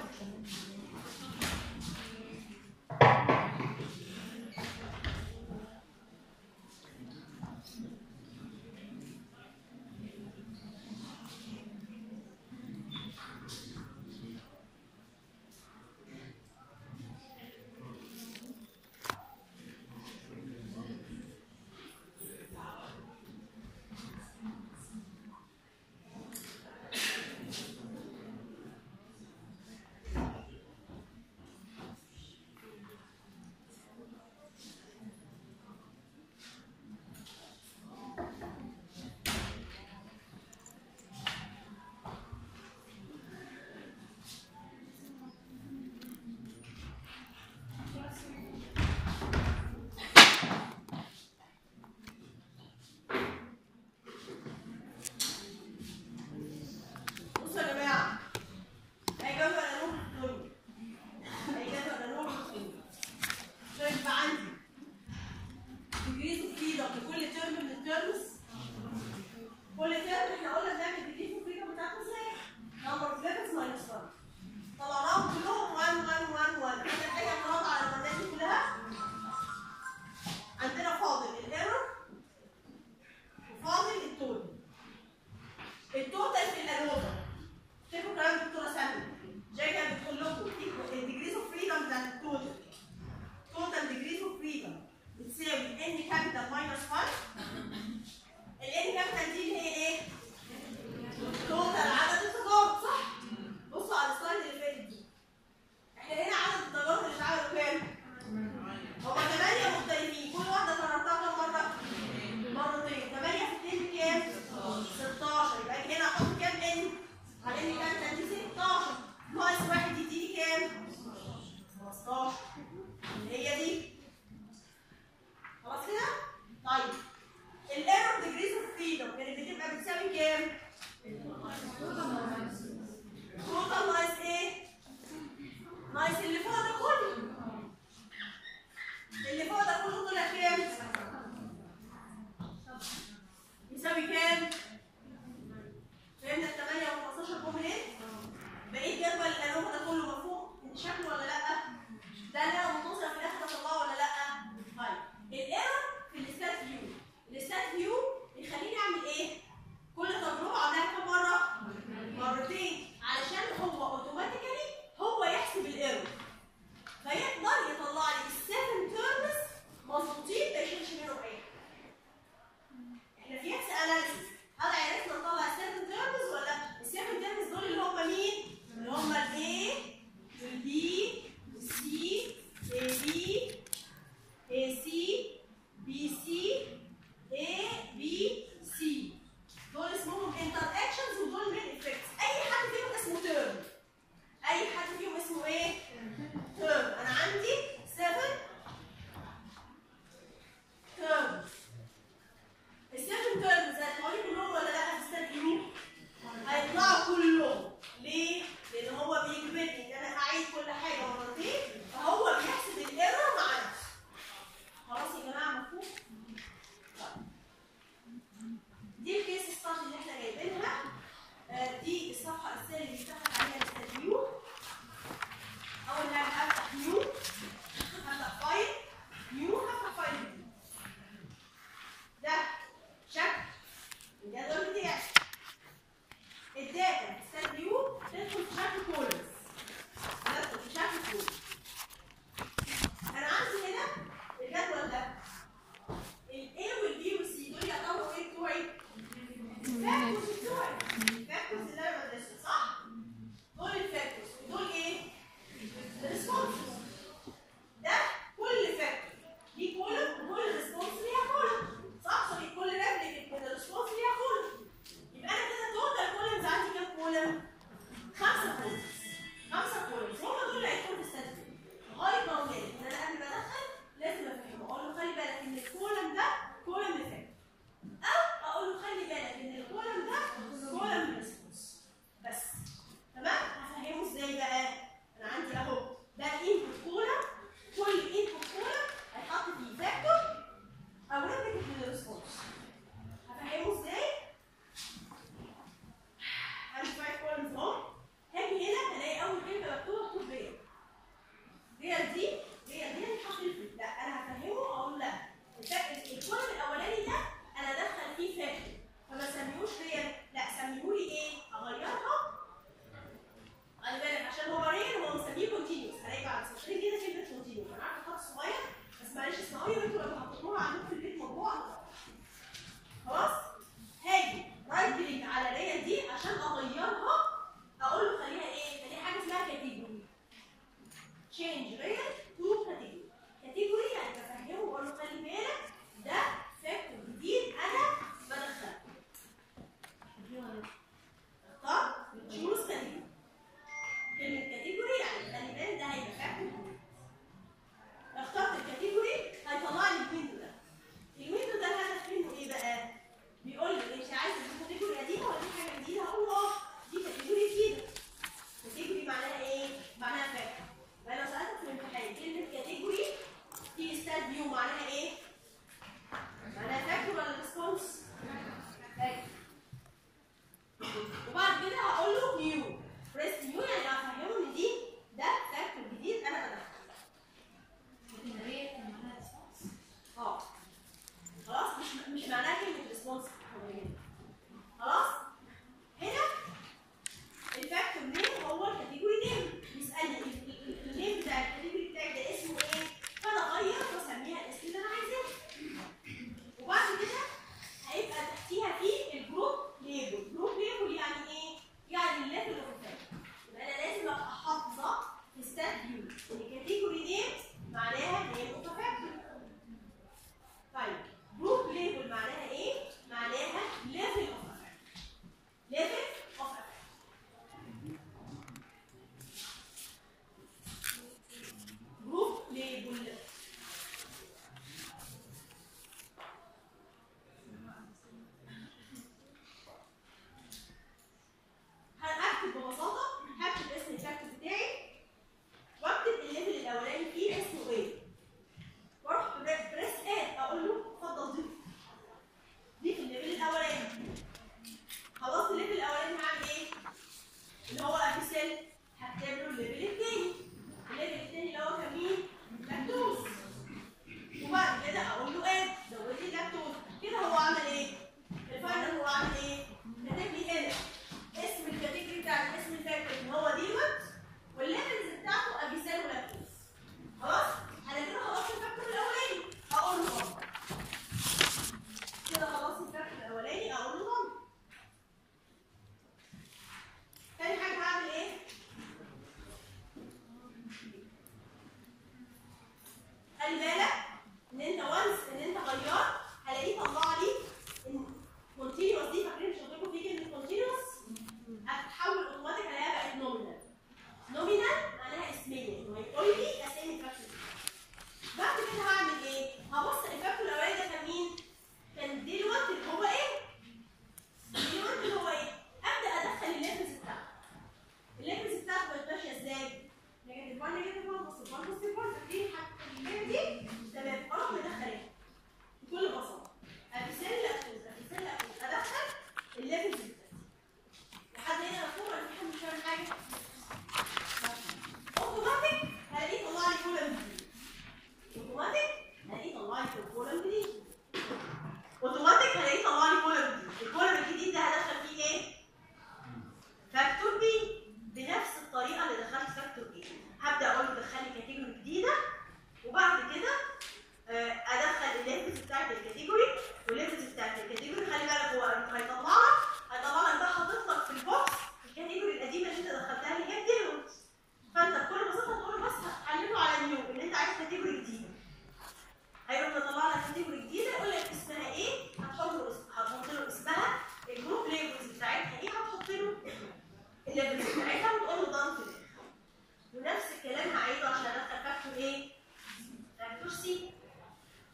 بصوا يا جماعه اي جدول انوم في الدنيا اي جدول انوم في الدنيا عشان يبقى عندي ديجريز اوف فريدم لكل ترم من الترمز كل ترم احنا قلنا بنعمل ديجريز اوف فريدم بتاعته ازاي؟ نمبر اوف ليفلز ماينس 1 طلعناهم كلهم 1 1 1 1 اول حاجه اعتراض على المبادئ دي كلها عندنا فاضل الايرور وفاضل التوتال التوتال في الانوفا افتكروا كلام الدكتوره سامي جاي كانت بتقول لكم الديجريز اوف فريدم بتاعت التوتال توتال ديجريز اوف فريدم بتساوي ان كابيتال ماينس 1 الان كابيتال دي اللي هي ايه؟ توتال عدد التجارب صح؟ بصوا على السلايد اللي فاتت دي احنا هنا عدد التجارب اللي اتعملوا كام؟ هما 8 مختلفين كل واحده كررتها كام مره؟ مرتين 8 في 2 بكام؟ 16 يبقى هنا احط كام ان؟ على ان كام دي 16 ناقص واحد يديني كام؟ 15 هي دي خلاص كده؟ طيب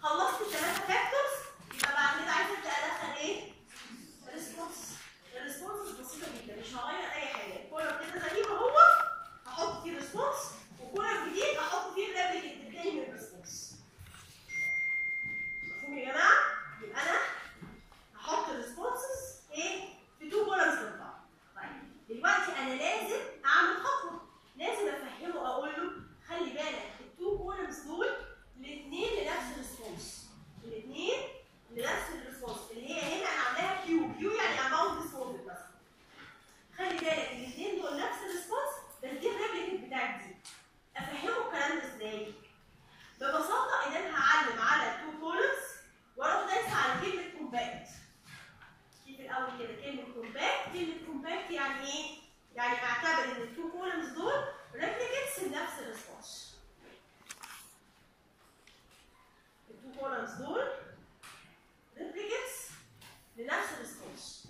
خلصت الثلاثه فاكتورز يبقى بعد كده عايزه ابدا ادخل ايه؟ الريسبونس الريسبونس بسيطه جدا مش هغير اي حاجه كولر كده زي ما هو احط فيه ريسبونس وكولر جديد احط فيه الريبليكيت التاني من الريسبونس مفهوم يا جماعه؟ يبقى انا هحط الريسبونسز ايه؟ في تو كولرز من بعض طيب دلوقتي انا لازم اعمل خطوه لازم افهمه اقول له خلي بالك التو كولمز دول الاثنين لنفس الريسبونس الاثنين لنفس الريسبونس اللي هي هنا انا عاملاها كيو كيو يعني اماونت ريسبونس مثلا خلي بالك الاثنين دول نفس الريسبونس بس دي الريبليكت بتاعت دي افهمه الكلام ده ازاي؟ ببساطه ان انا هعلم على التو كولمز واروح دايسه على كلمه كومباكت في في الاول كده كلمه كومباكت كلمه كومباكت يعني ايه؟ يعني اعتبر ان التو كولمز دول ريبليكتس لنفس الريسبونس التو كولمز دول ريبليكتس لنفس الريسبونس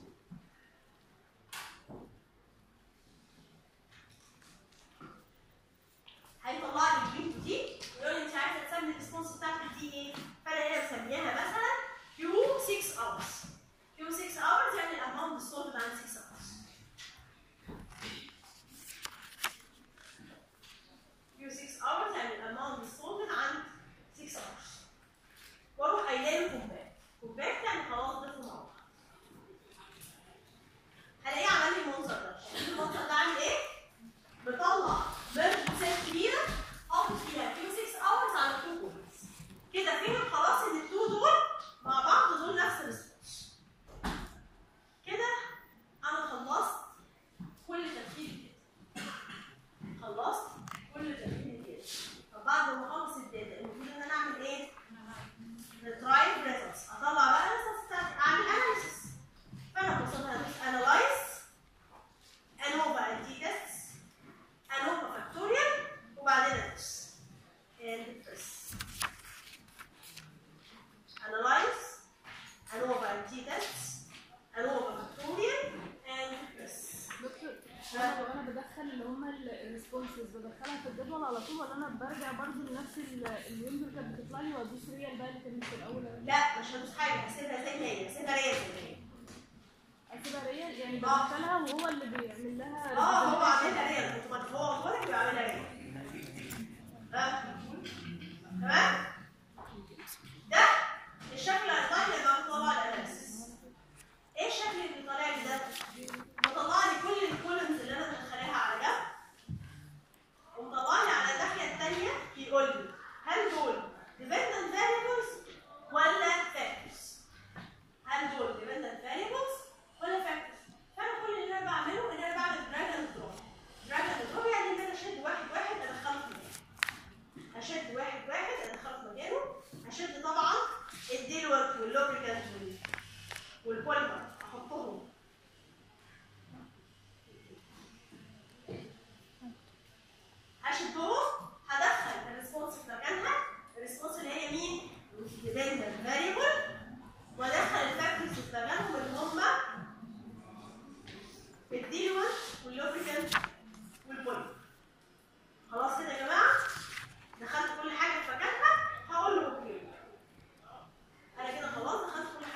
هيطلع لي البيت دي ويقول لي انت عايزه تسمي الريسبونس بتاعتك دي ايه؟ فانا هنا مسميها مثلا كيو 6 اورز كيو 6 اورز يعني الاماونت الصوت عن 6 اورز كيو 6 اورز يعني الاماونت الصوت عن 6 اورز واروح قايله له كومباكت كومباكت يعني خلاص ضفوا مع بعض هلاقيه عمل لي المنظر ده شايفين المنظر ده عامل ايه؟ بطلع فيرجن سيت كبيره حاطط فيها كيو 6 اورز على 2 كولز كده فهم خلاص ان التو دول مع بعض دول نفس الريسبونس كده انا خلصت كل تفكيري كده خلصت كل تفكيري كده طب بعد ما اخلص الداتا المفروض ان انا اعمل ايه؟ ريترايف ريزلتس اطلع بقى الريزلتس بتاعتي اعمل اناليسيس فانا ببساطه هدوس انالايز انوفا انتي تيستس انوفا فاكتوريال وبعدين ادوس and press analyze انوفا انتي تيستس انوفا فاكتوريال and press دكتور انا لو انا بدخل اللي هم الريسبونسز بدخلها في الجدول على طول ولا انا برجع برضه لنفس ال- الويندو اللي كانت بتطلع لي وادوس ريال بقى اللي كانت في الاول لا مش هدوس حاجه هسيبها زي ما هي هسيبها ريال زي ما هي اسيبها ريال يعني آه. بدخلها وهو اللي بيعمل لها اه هو representation. عاملها ريال اوتوماتيك هو اوتوماتيك بيعملها ريال ها تمام ده الشكل اللي هيطلع لي لما بطلع الاناليسيس ايه الشكل اللي بيطلع لي ده؟ بطلع لي كل الكولمز اللي انا مدخلاها على جنب ومطلع لي على الناحيه الثانيه يقول لي هل دول dependent variables ولا factors؟ هل دول dependent variables ولا factors؟ فانا كل اللي انا بعمله ان انا بعمل drag and drop drag and drop يعني ان انا اشد واحد واحد ادخله في مكانه اشد واحد واحد ادخله في مكانه اشد طبعا الديلوت واللوبريكانت وال- والبوليمر احطهم هشدهم هدخل الريسبونس في مكانها الريسبونس اللي هي مين؟ dependent variable وادخل الفاكتورز في مكانهم اللي هم الديلوت واللوبريكانت والبوليمر خلاص كده يا جماعه دخلت كل حاجه في مكانها هقول له اوكي انا كده خلاص دخلت كل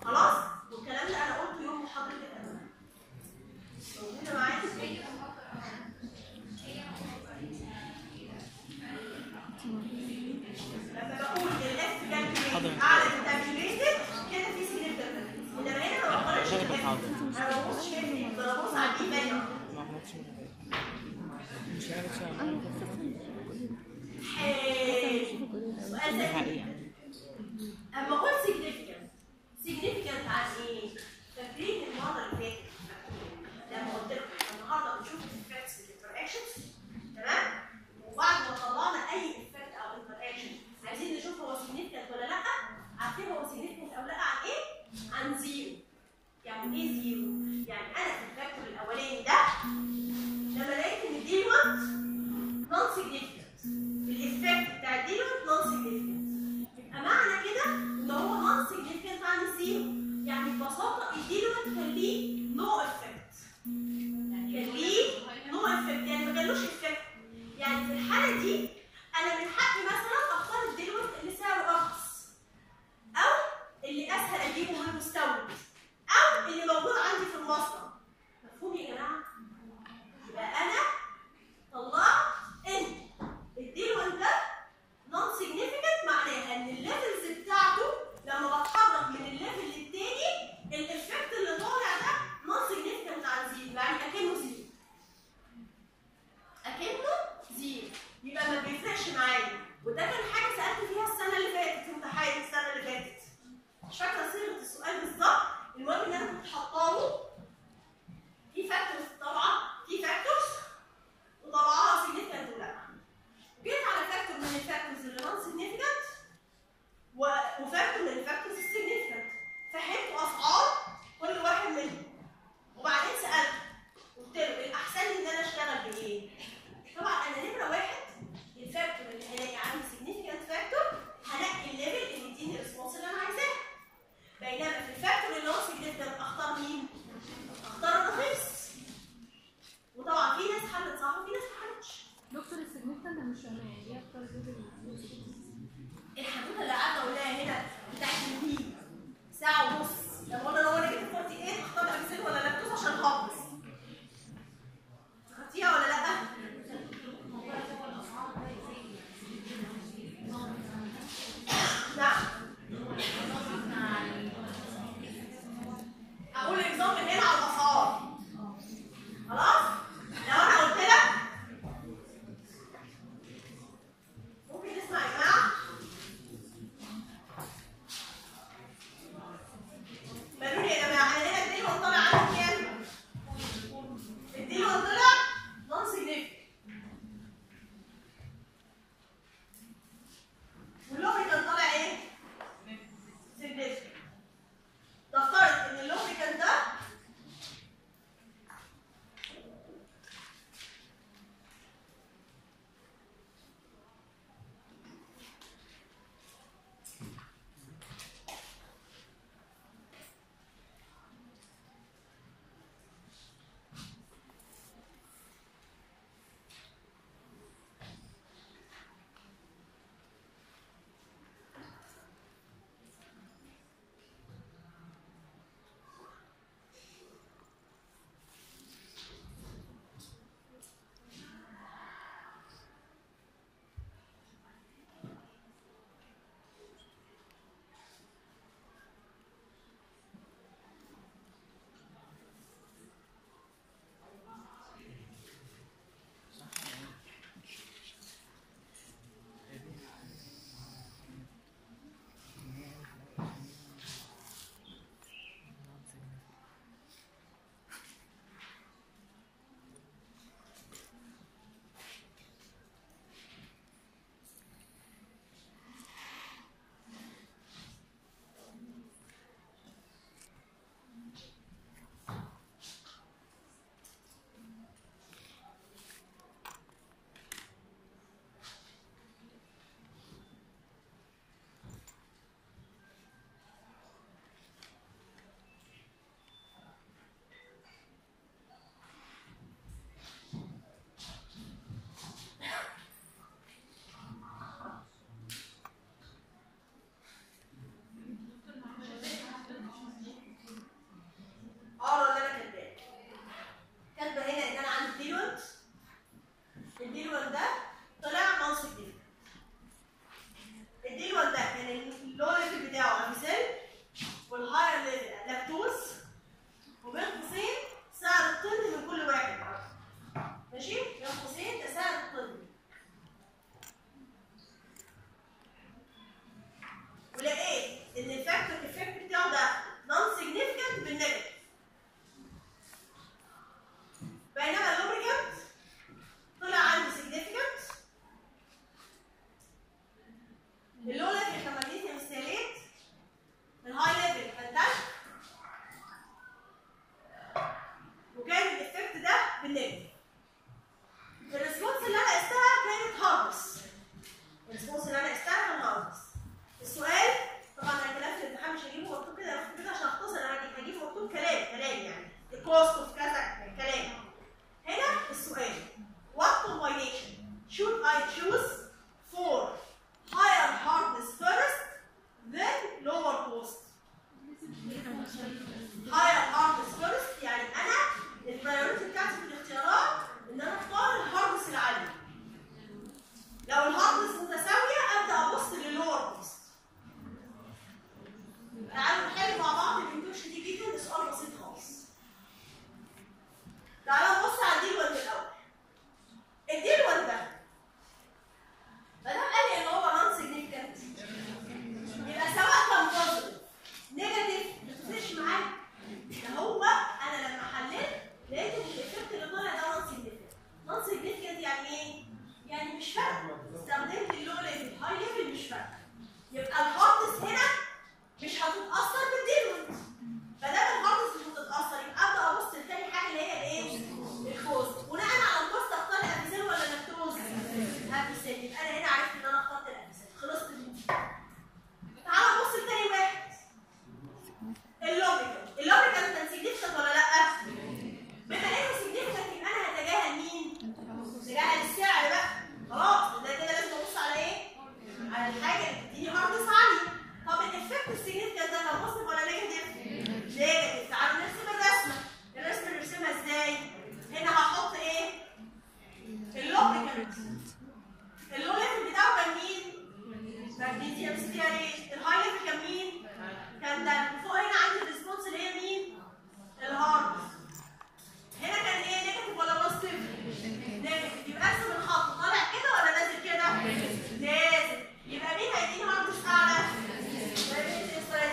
خلاص والكلام ده انا قلته يوم محاضره الادب موجوده معايا لما بقول الاف كالكوليتد اعلى من كالكوليتد كده في سيجنيفيكانت انما هنا ما بقولش انا ما ببصش فين ده انا ببص على دي باينه ما عملتش مش عارف انا بستخدم حلو سؤال دي تاني حقيقة اما اقول significant significant عن ايه؟ فاكرين المره اللي فاتت لما قلت لكم النهارده بنشوف الافكتس الانتراكشنز تمام؟ وبعد ما طلعنا اي افكت او انتراكشن عايزين نشوف هو significant ولا لا عارفين هو significant او لا عن ايه؟ عن زيرو يعني ايه زيرو؟ يعني انا في الفاكتور الاولاني ده لما لقيت ان دي 1 نون significant الايفكت بتاع دي 1 نون significant يبقى معنى كده ان هو نون سيجنيفيكانت عن الزيرو يعني ببساطه الديلومنت كان ليه نو افكت كان ليه نو افكت يعني ما جالوش افكت يعني في الحاله دي انا من حقي مثلا اختار الديلومنت اللي سعره ارخص او اللي اسهل اجيبه من المستورد او اللي موجود عندي في المصنع ان الفاكتور افكت بتاعه ده نون سيجنيفيكانت بالنيجاتيف بينما اللوبريكانت طلع عنده سيجنيفيكانت اللو ليفل كان مغنيسيوم ستيليت الهاي ليفل كان دش وكان الافكت ده بالنيجاتيف الريسبونس اللي انا قستها كانت هارمس الريسبونس اللي انا قستها كان هارمس السؤال طبعا انا كلام في الامتحان مش هجيبه مكتوب كده مكتوب كده عشان اختصر انا هجيب- هجيب مكتوب كلام كلام يعني الكوست اوف كذا كلام هنا السؤال what combination should I choose for higher hardness first then lower cost higher hardness first يعني انا البرايورتي بتاعتي في الاختيارات ان انا اختار الهاردنس العالي لو الهاردنس متساويه ابدا ابص للور كوست تعالوا نحل مع بعض الانتوش دي جدا ده سؤال بسيط خالص تعالوا نبص على الديل وان الاول الديل وان ده ما دام قال لي ان هو نون سيجنيفيكانت يبقى سواء كان بوزيتيف نيجاتيف ما تفرقش معايا ده هو انا لما حللت لقيت ان الايفكت اللي طالع ده نون سيجنيفيكانت نون سيجنيفيكانت يعني ايه؟ يعني مش فارقه استخدمت اللو ليفل هاي ليفل مش فارقه يبقى الهاردنس هنا مش هتتاثر بالديلوينت فدام الهاردنس مش هتتاثر يبقى ابدا ابص لتاني حاجه اللي هي الايه؟ الكوست بناء على الكوست اختار الافيسين ولا لاكتوز؟ افيسين يبقى انا هنا عرفت ان انا اخترت الافيسين خلصت من دي تعالى نبص لتاني واحد اللوبريكانت اللوبريكانت كان سيجنيفيكانت ولا لا؟ بما انه سيجنيفيكانت يبقى انا هتجاهل مين؟ هتجاهل السعر بقى خلاص ده كده لازم ابص على ايه؟ على الحاجه اللي بتديني هاردنس عاليه طب الافكت السيجنيفيكانت ده كان بوزيتيف ولا نيجاتيف؟ نيجاتيف تعالوا نرسم الرسمه الرسمه نرسمها ازاي؟ هنا هحط ايه؟ اللوبريكانت اللو ليفل بتاعه كان مين؟ مغنيسيوم ستياريت الهاي ليفل كان مين؟ كان ده وفوق هنا عندي الريسبونس اللي هي مين؟ الهارد هنا كان ايه نيجاتيف ولا بوزيتيف؟ نيجاتيف يبقى ارسم الخط طالع كده ولا نازل كده؟ نازل يبقى مين هيديني هاردنس اعلى؟ مغنيسيوم ستياريت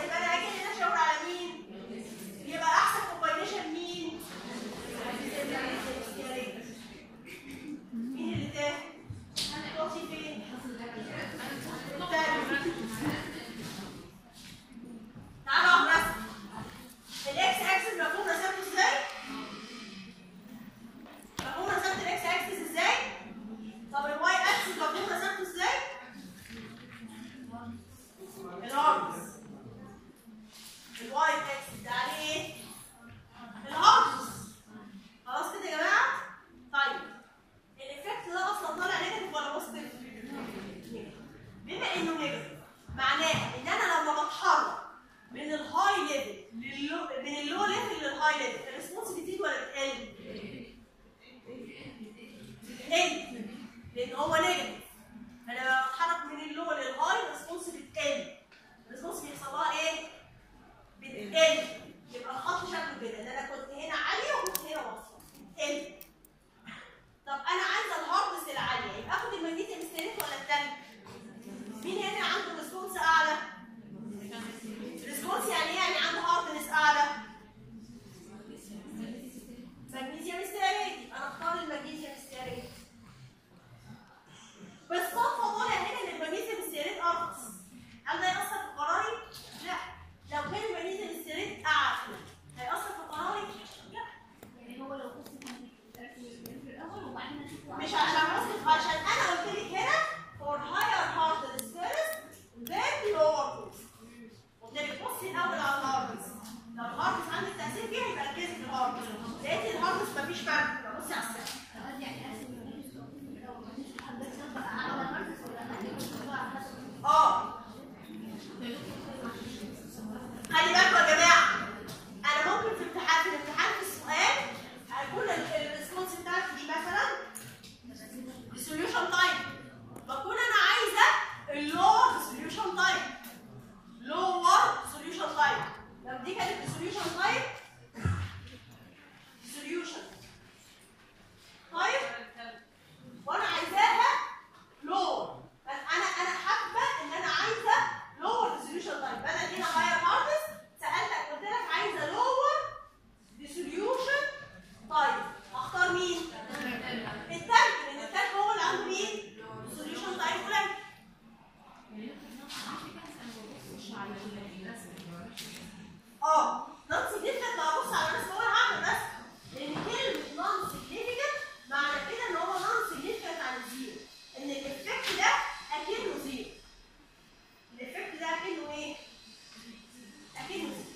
اه نون سيجنيفيكانت لو ابص على الناس هو هعمل بس لان كلمه نون سيجنيفيكانت معنى كده ان هو نون سيجنيفيكانت عن الزيرو ان الايفكت ده اكنه زيرو الايفكت ده اكنه ايه؟ اكنه زيرو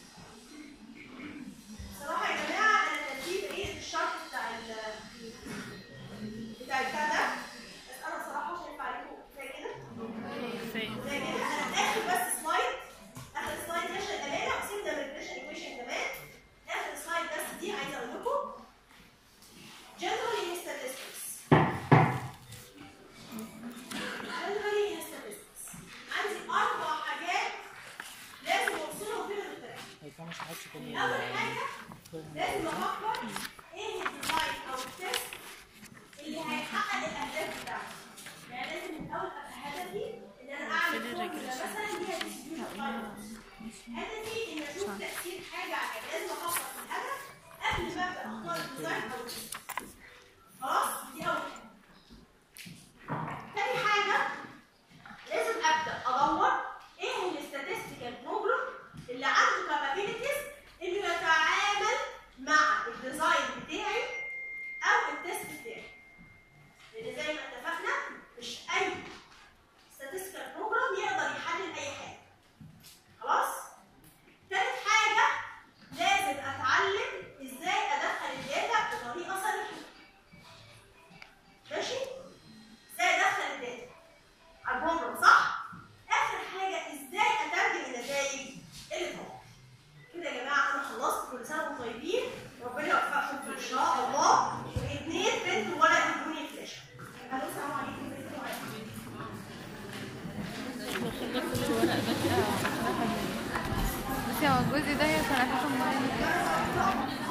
صراحه يا جماعه انا ترتيب ايه الشرط بتاع ال بتاع البتاع ده بس انا صراحه شايفه عليكم زي كده كفايه زي كده انا اخر بس سلايد اخر سلايد دي عشان امانه وسيبنا من الريجريشن ايكويشن كمان اخر سلايد بس دي عايزه اقول لكم generally in statistics generally in statistics عندي اربع حاجات لازم اوصلهم فيهم للفرق هي كمان مش هحطش تاني اول حاجه لازم افكر ايه الديزاين او التست اللي هيحقق الاهداف بتاعتي يعني لازم من الاول ابقى هدفي ان انا اعمل فين فورمولا الريجريشن؟ مثلا ليها distributed finance. هدفي ان اشوف تاثير حاجه على حاجه لازم افكر في الهدف قبل ما ابدا اختار الديزاين او التست خلاص دي اول حاجه تاني حاجه لازم ابدا ادور ايه الاستاتستيكال بروجرام اللي عنده كابابيلتيز انه يتعامل مع الديزاين بتاعي او التست بتاعي لان زي ما اتفقنا مش اي statistical program يقدر يحلل اي حاجه خلاص تالت حاجه لازم اتعلم ازاي ادخل الداتا بطريقه صريحه ماشي ازاي ادخل الداتا على البروجرام صح اخر حاجه ازاي اترجم النتائج اللي طلعت كده يا جماعه انا خلصت كل سنه وانتم طيبين ربنا يوفقكم ان شاء الله واثنين بنت ولا ادوني فلاش الو السلام عليكم بنت ولا احنا خلصت الورق بس بس هو الجزء ده هي كان اساسا مهم